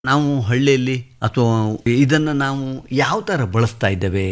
ನಾವು ಹಳ್ಳಿಯಲ್ಲಿ ಅಥವಾ ಇದನ್ನು ನಾವು ಯಾವ ಥರ ಬಳಸ್ತಾ ಇದ್ದೇವೆ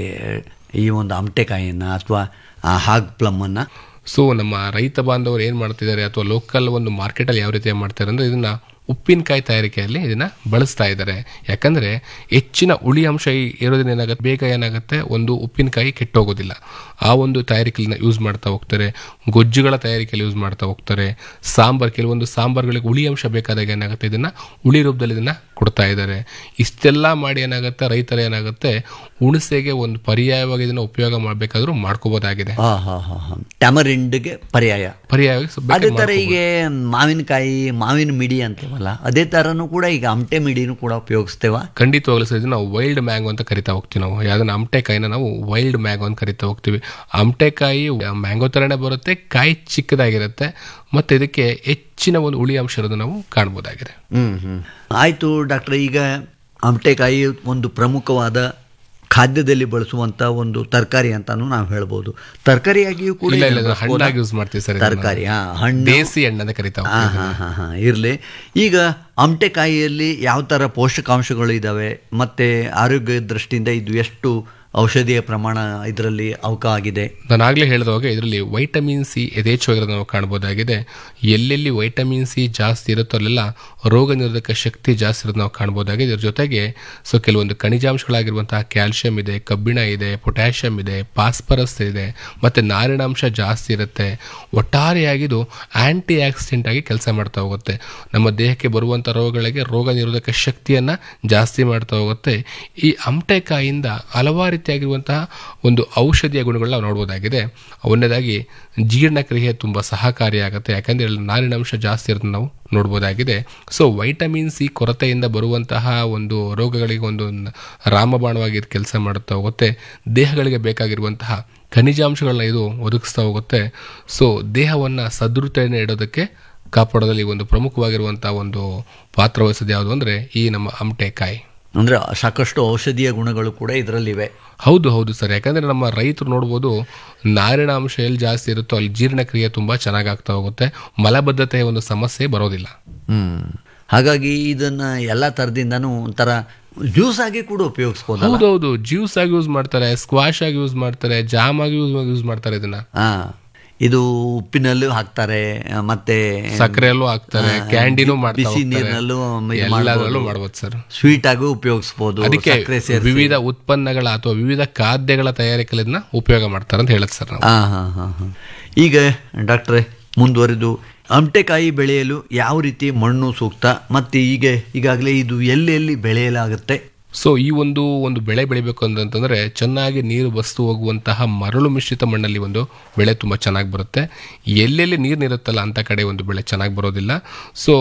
ಈ ಒಂದು ಅಮಟೆಕಾಯಿಯನ್ನು ಅಥವಾ ಹಾಗ್ ಪ್ಲಮ್ಮನ್ನು ಸೊ ನಮ್ಮ ರೈತ ಬಾಂಧವರು ಏನು ಮಾಡ್ತಿದ್ದಾರೆ ಅಥವಾ ಲೋಕಲ್ ಒಂದು ಮಾರ್ಕೆಟಲ್ಲಿ ಯಾವ ರೀತಿ ಮಾಡ್ತಾರೆ ಅಂದರೆ ಇದನ್ನ ಉಪ್ಪಿನಕಾಯಿ ತಯಾರಿಕೆಯಲ್ಲಿ ಇದನ್ನ ಬಳಸ್ತಾ ಇದ್ದಾರೆ ಯಾಕಂದ್ರೆ ಹೆಚ್ಚಿನ ಹುಳಿ ಅಂಶ ಈ- ಇರೋದ್ರಿಂದ ಏನಾಗುತ್ತೆ ಬೇಗ ಏನಾಗುತ್ತೆ ಒಂದು ಉಪ್ಪಿನಕಾಯಿ ಕೆಟ್ಟೋಗೋದಿಲ್ಲ ಆ ಒಂದು ತಯಾರಿಕೆಯಲ್ಲಿ ಯೂಸ್ ಮಾಡ್ತಾ ಹೋಗ್ತಾರೆ ಗೊಜ್ಜುಗಳ ತಯಾರಿಕೆಯಲ್ಲಿ ಯೂಸ್ ಮಾಡ್ತಾ ಹೋಗ್ತಾರೆ ಸಾಂಬಾರ್ ಕೆಲವೊಂದು ಸಾಂಬಾರ್ಗಳಿಗೆ ಹುಳಿ ಅಂಶ ಬೇಕಾದಾಗ ಏನಾಗುತ್ತೆ ಇದನ್ನ ಹುಳಿ ರೂಪದಲ್ಲಿ ಇದನ್ನ ಕೊಡ್ತಾ ಇದ್ದಾರೆ ಇಷ್ಟೆಲ್ಲ ಮಾಡಿ ಏನಾಗುತ್ತೆ ರೈತರ ಏನಾಗುತ್ತೆ ಹುಣಸೆಗೆ ಒಂದು ಪರ್ಯಾಯವಾಗಿ ಇದನ್ನ ಉಪಯೋಗ ಮಾಡಬೇಕಾದ್ರೂ ಮಾಡ್ಕೋಬೋದಾಗಿದೆ ಹಾಂ ಹಾಂ ಹಾಂ ಹಾಂ ಟ್ಯಾಮರಿಂಡ್ಗೆ ಪರ್ಯಾಯ ಪರ್ಯಾಯವಾಗಿ ಸ್ವಲ್ಪ ಅದೇ ಥರ ಈಗ ಮಾವಿನಕಾಯಿ ಮಾವಿನ ಮಿಡಿ ಅಂತೇವಲ್ಲ ಅದೇ ಥರನೂ ಕೂಡ ಈಗ ಅಮಟೆ ಮಿಡಿನೂ ಕೂಡ ಉಪಯೋಗಿಸ್ತೇವ ಖಂಡಿತವಾಗ್ಲೂ ಸರ್ ಇದನ್ನ ನಾವು ವೈಲ್ಡ್ ಮ್ಯಾಂಗೋ ಅಂತ ಕರಿತಾ ಹೋಗ್ತೀವಿ ನಾವು ಯಾವ್ದನ್ನ ಅಮಟೆಕಾಯಿನ ನಾವು ವೈಲ್ಡ್ ಮ್ಯಾಂಗೋ ಅಂತ ಕರಿತಾ ಹೋಗ್ತೀವಿ ಅಮಟೆಕಾಯಿ ಮ್ಯಾಂಗೋ ಥರನೇ ಬರುತ್ತೆ ಕಾಯಿ ಚಿಕ್ಕದಾಗಿರುತ್ತೆ ಮತ್ತೆ ಇದಕ್ಕೆ ಹೆಚ್ಚಿನ ಒಂದು ಹುಳಿ ಅಂಶ ಇರೋದನ್ನ ನಾವು ಕಾಣ್ಬೋದಾಗಿದೆ ಹ್ಮ್ ಹ್ಮ್ ಆಯಿತು ಡಾಕ್ಟ್ರೆ ಈಗ ಅಮಟೆಕಾಯಿ ಒಂದು ಪ್ರಮುಖವಾದ ಖಾದ್ಯದಲ್ಲಿ ಬಳಸುವಂತ ಒಂದು ತರಕಾರಿ ಅಂತಾನು ನಾವು ಹೇಳ್ಬೋದು ತರಕಾರಿಯಾಗಿಯೂ ಕೂಡ ಇಲ್ಲ ಇಲ್ಲ ಇದನ್ನ ಇದನ್ನ ಹಣ್ಣಾಗಿ ಯೂಸ್ ಮಾಡ್ತೀವಿ ಸರ್ ತರಕಾರಿ ಹಾ ಹಣ್ಣು ದೇಸಿ ಹಣ್ಣು ಅಂತ ಕರಿತಾ ಹಾ ಹೋಗ್ತೀವಿ ಹಾ ಹಾ ಹಾ ಇರಲಿ ಈಗ ಅಮಟೆಕಾಯಿಯಲ್ಲಿ ಯಾವ ಥರ ಪೋಷಕಾಂಶಗಳು ಇದ್ದಾವೆ ಮತ್ತೆ ಆರೋಗ್ಯ ದೃಷ್ಟಿಯಿಂದ ಇದು ಎಷ್ಟು ಔಷಧಿಯ ಪ್ರಮಾಣ ಇದರಲ್ಲಿ ಅವಕ ಆಗಿದೆ ನಾನು ಆಗ್ಲೇ ಹೇಳಿದವಾಗ ಇದರಲ್ಲಿ ವೈಟಮಿನ್ ಸಿ ಯಥೇಚ್ಛವಾಗಿರೋದು ನಾವು ಕಾಣ್ಬೋದಾಗಿದೆ ಎಲ್ಲೆಲ್ಲಿ ವೈಟಮಿನ್ ಸಿ ಜಾಸ್ತಿ ಇರುತ್ತೋ ಅಲ್ಲೆಲ್ಲ ರೋಗ ನಿರೋಧಕ ಶಕ್ತಿ ಜಾಸ್ತಿ ಇರೋದು ನಾವು ಕಾಣ್ಬೋದಾಗಿದೆ ಇದ್ರ ಜೊತೆಗೆ ಸೊ ಕೆಲವೊಂದು ಖನಿಜಾಂಶಗಳಾಗಿರುವಂತಹ ಕ್ಯಾಲ್ಸಿಯಂ ಇದೆ ಕಬ್ಬಿಣ ಇದೆ ಪೊಟ್ಯಾಷಿಯಂ ಇದೆ ಫಾಸ್ಫರಸ್ ಇದೆ ಮತ್ತೆ ನಾರಿನಾಂಶ ಜಾಸ್ತಿ ಇರುತ್ತೆ ಒಟ್ಟಾರೆಯಾಗಿ ಇದು ಆಂಟಿ ಆಕ್ಸಿಡೆಂಟ್ ಆಗಿ ಕೆಲಸ ಮಾಡ್ತಾ ಹೋಗುತ್ತೆ ನಮ್ಮ ದೇಹಕ್ಕೆ ಬರುವಂಥ ರೋಗಗಳಿಗೆ ರೋಗ ನಿರೋಧಕ ಶಕ್ತಿಯನ್ನ ಜಾಸ್ತಿ ಮಾಡ್ತಾ ಹೋಗುತ್ತೆ ಈ ಅಮಟೆಕಾಯಿಂದ ಹಲವಾರು ರೀತಿಯಾಗಿರುವಂತಹ ಒಂದು ಔಷಧಿಯ ಗುಣಗಳನ್ನ ನಾವು ನೋಡ್ಬೋದಾಗಿದೆ ಒಂದನೇದಾಗಿ ಜೀರ್ಣಕ್ರಿಯೆ ತುಂಬ ಸಹಕಾರಿಯಾಗುತ್ತೆ ಯಾಕಂದ್ರೆ ಇಲ್ಲಿ ನಾರಿನಾಂಶ ಜಾಸ್ತಿ ಇರೋದನ್ನ ನಾವು ನೋಡ್ಬೋದಾಗಿದೆ ಸೊ ವೈಟಮಿನ್ ಸಿ ಕೊರತೆಯಿಂದ ಬರುವಂತಹ ಒಂದು ರೋಗಗಳಿಗೆ ಒಂದು ನ- ರಾಮಬಾಣವಾಗಿ ಕೆಲಸ ಮಾಡುತ್ತಾ ಹೋಗುತ್ತೆ ದೇಹಗಳಿಗೆ ಬೇಕಾಗಿರುವಂತಹ ಖನಿಜಾಂಶಗಳನ್ನ ಇದು ಒದಗಿಸ್ತಾ ಹೋಗುತ್ತೆ ಸೊ ದೇಹವನ್ನು ಸದೃಢತೆಯನ್ನು ಇಡೋದಕ್ಕೆ ಕಾಪಾಡೋದಲ್ಲಿ ಒಂದು ಪ್ರಮುಖವಾಗಿರುವಂತಹ ಒಂದು ಪಾತ್ರ ವಹಿಸೋದು ಯಾವುದು ಅಂದ್ರೆ ಈ ನಮ್ಮ ಅಮಟೆಕಾಯಿ ಅಂದ್ರೆ ಸಾಕಷ್ಟು ಔಷಧೀಯ ಗುಣಗಳು ಕೂಡ ಇದರಲ್ಲಿವೆ ಹೌದು ಹೌದು ಸರ್ ಯಾಕಂದ್ರೆ ನಮ್ಮ ರೈತರು ನೋಡ್ಬೋದು ನಾರಿನ ಅಂಶ ಎಲ್ಲಿ ಜಾಸ್ತಿ ಇರುತ್ತೋ ಅಲ್ಲಿ ಜೀರ್ಣಕ್ರಿಯೆ ತುಂಬಾ ಚೆನ್ನಾಗಿ ಆಗ್ತಾ ಹೋಗುತ್ತೆ ಮಲಬದ್ಧತೆಯ ಒಂದು ಸಮಸ್ಯೆ ಬರೋದಿಲ್ಲ ಹ್ಮ್ ಹಾಗಾಗಿ ಇದನ್ನ ಎಲ್ಲ ಥರದಿಂದನೂ ಒಂಥರ ಜ್ಯೂಸ್ ಆಗಿ ಕೂಡ ಉಪಯೋಗಿಸ್ಬೋದಲ್ಲ ಹೌದೌದು ಜ್ಯೂಸ್ ಆಗಿ ಯೂಸ್ ಮಾಡ್ತಾರೆ ಸ್ಕ್ವಾಶ್ ಆಗಿ ಯೂಸ್ ಮಾಡ್ತಾರೆ ಜಾಮ್ ಆಗಿ ಯೂಸ್ ಯೂಸ್ ಮಾಡ್ತಾರೆ ಇದನ್ನ ಹಾ ಇದು ಉಪ್ಪಿನಲ್ಲೂ ಹಾಕ್ತಾರೆ ಮತ್ತೆ ಸಕ್ಕರೆಯಲ್ಲೂ ಹಾಕ್ತಾರೆ ಕ್ಯಾಂಡಿನೂ ಮಾಡ್ತಾ ಬಿಸಿ ಹೋಗ್ತಾರೆ ನೀರಿನಲ್ಲೂ ಎಲ್ಲದರಲ್ಲೂ ಮಾಡ್ಬೋದು ಸರ್ ಸ್ವೀಟ್ ಆಗೂ ಉಪಯೋಗಿಸ್ಬೋದು ಅದಕ್ಕೆ ಸಕ್ಕರೆ ಸೇರಿಸಿ ವಿವಿಧ ಉತ್ಪನ್ನಗಳ ಅಥವಾ ವಿವಿಧ ಖಾದ್ಯಗಳ ತಯಾರಿಕೆಯಲ್ಲಿ ಇದನ್ನ ಉಪಯೋಗ ಮಾಡ್ತಾರೆ ಅಂತ ಹೇಳುತ್ತೆ ಸರ್ ನಾವು ಹಾ ಹಾ ಹಾ ಹಾ ಈಗ ಡಾಕ್ಟ್ರೆ ಮುಂದುವರೆದು ಅಮಟೆಕಾಯಿ ಬೆಳೆಯಲು ಯಾವ ರೀತಿ ಮಣ್ಣು ಸೂಕ್ತ ಮತ್ತೆ ಈಗ ಈಗಾಗಲೇ ಇದು ಎಲ್ಲಿ ಎಲ್ಲಿ ಬೆಳೆಯಲಾಗುತ್ತೆ ಸೊ ಈ ಒಂದು ಒಂದು ಬೆಳೆ ಬೆಳಿಬೇಕು ಅಂತಂತಂದ್ರೆ ಚೆನ್ನಾಗಿ ನೀರು ಬಸ್ತು ಹೋಗುವಂತಹ ಮರಳು ಮಿಶ್ರಿತ ಮಣ್ಣಲ್ಲಿ ಒಂದು ಬೆಳೆ ತುಂಬ ಚೆನ್ನಾಗಿ ಬರುತ್ತೆ ಎಲ್ಲೆಲ್ಲಿ ನೀರು ನಿರುತ್ತಲ್ಲ ಅಂತ ಕಡೆ ಒಂದು ಬೆಳೆ ಚೆನ್ನಾಗಿ ಬರೋದಿಲ್ಲ ಸೊ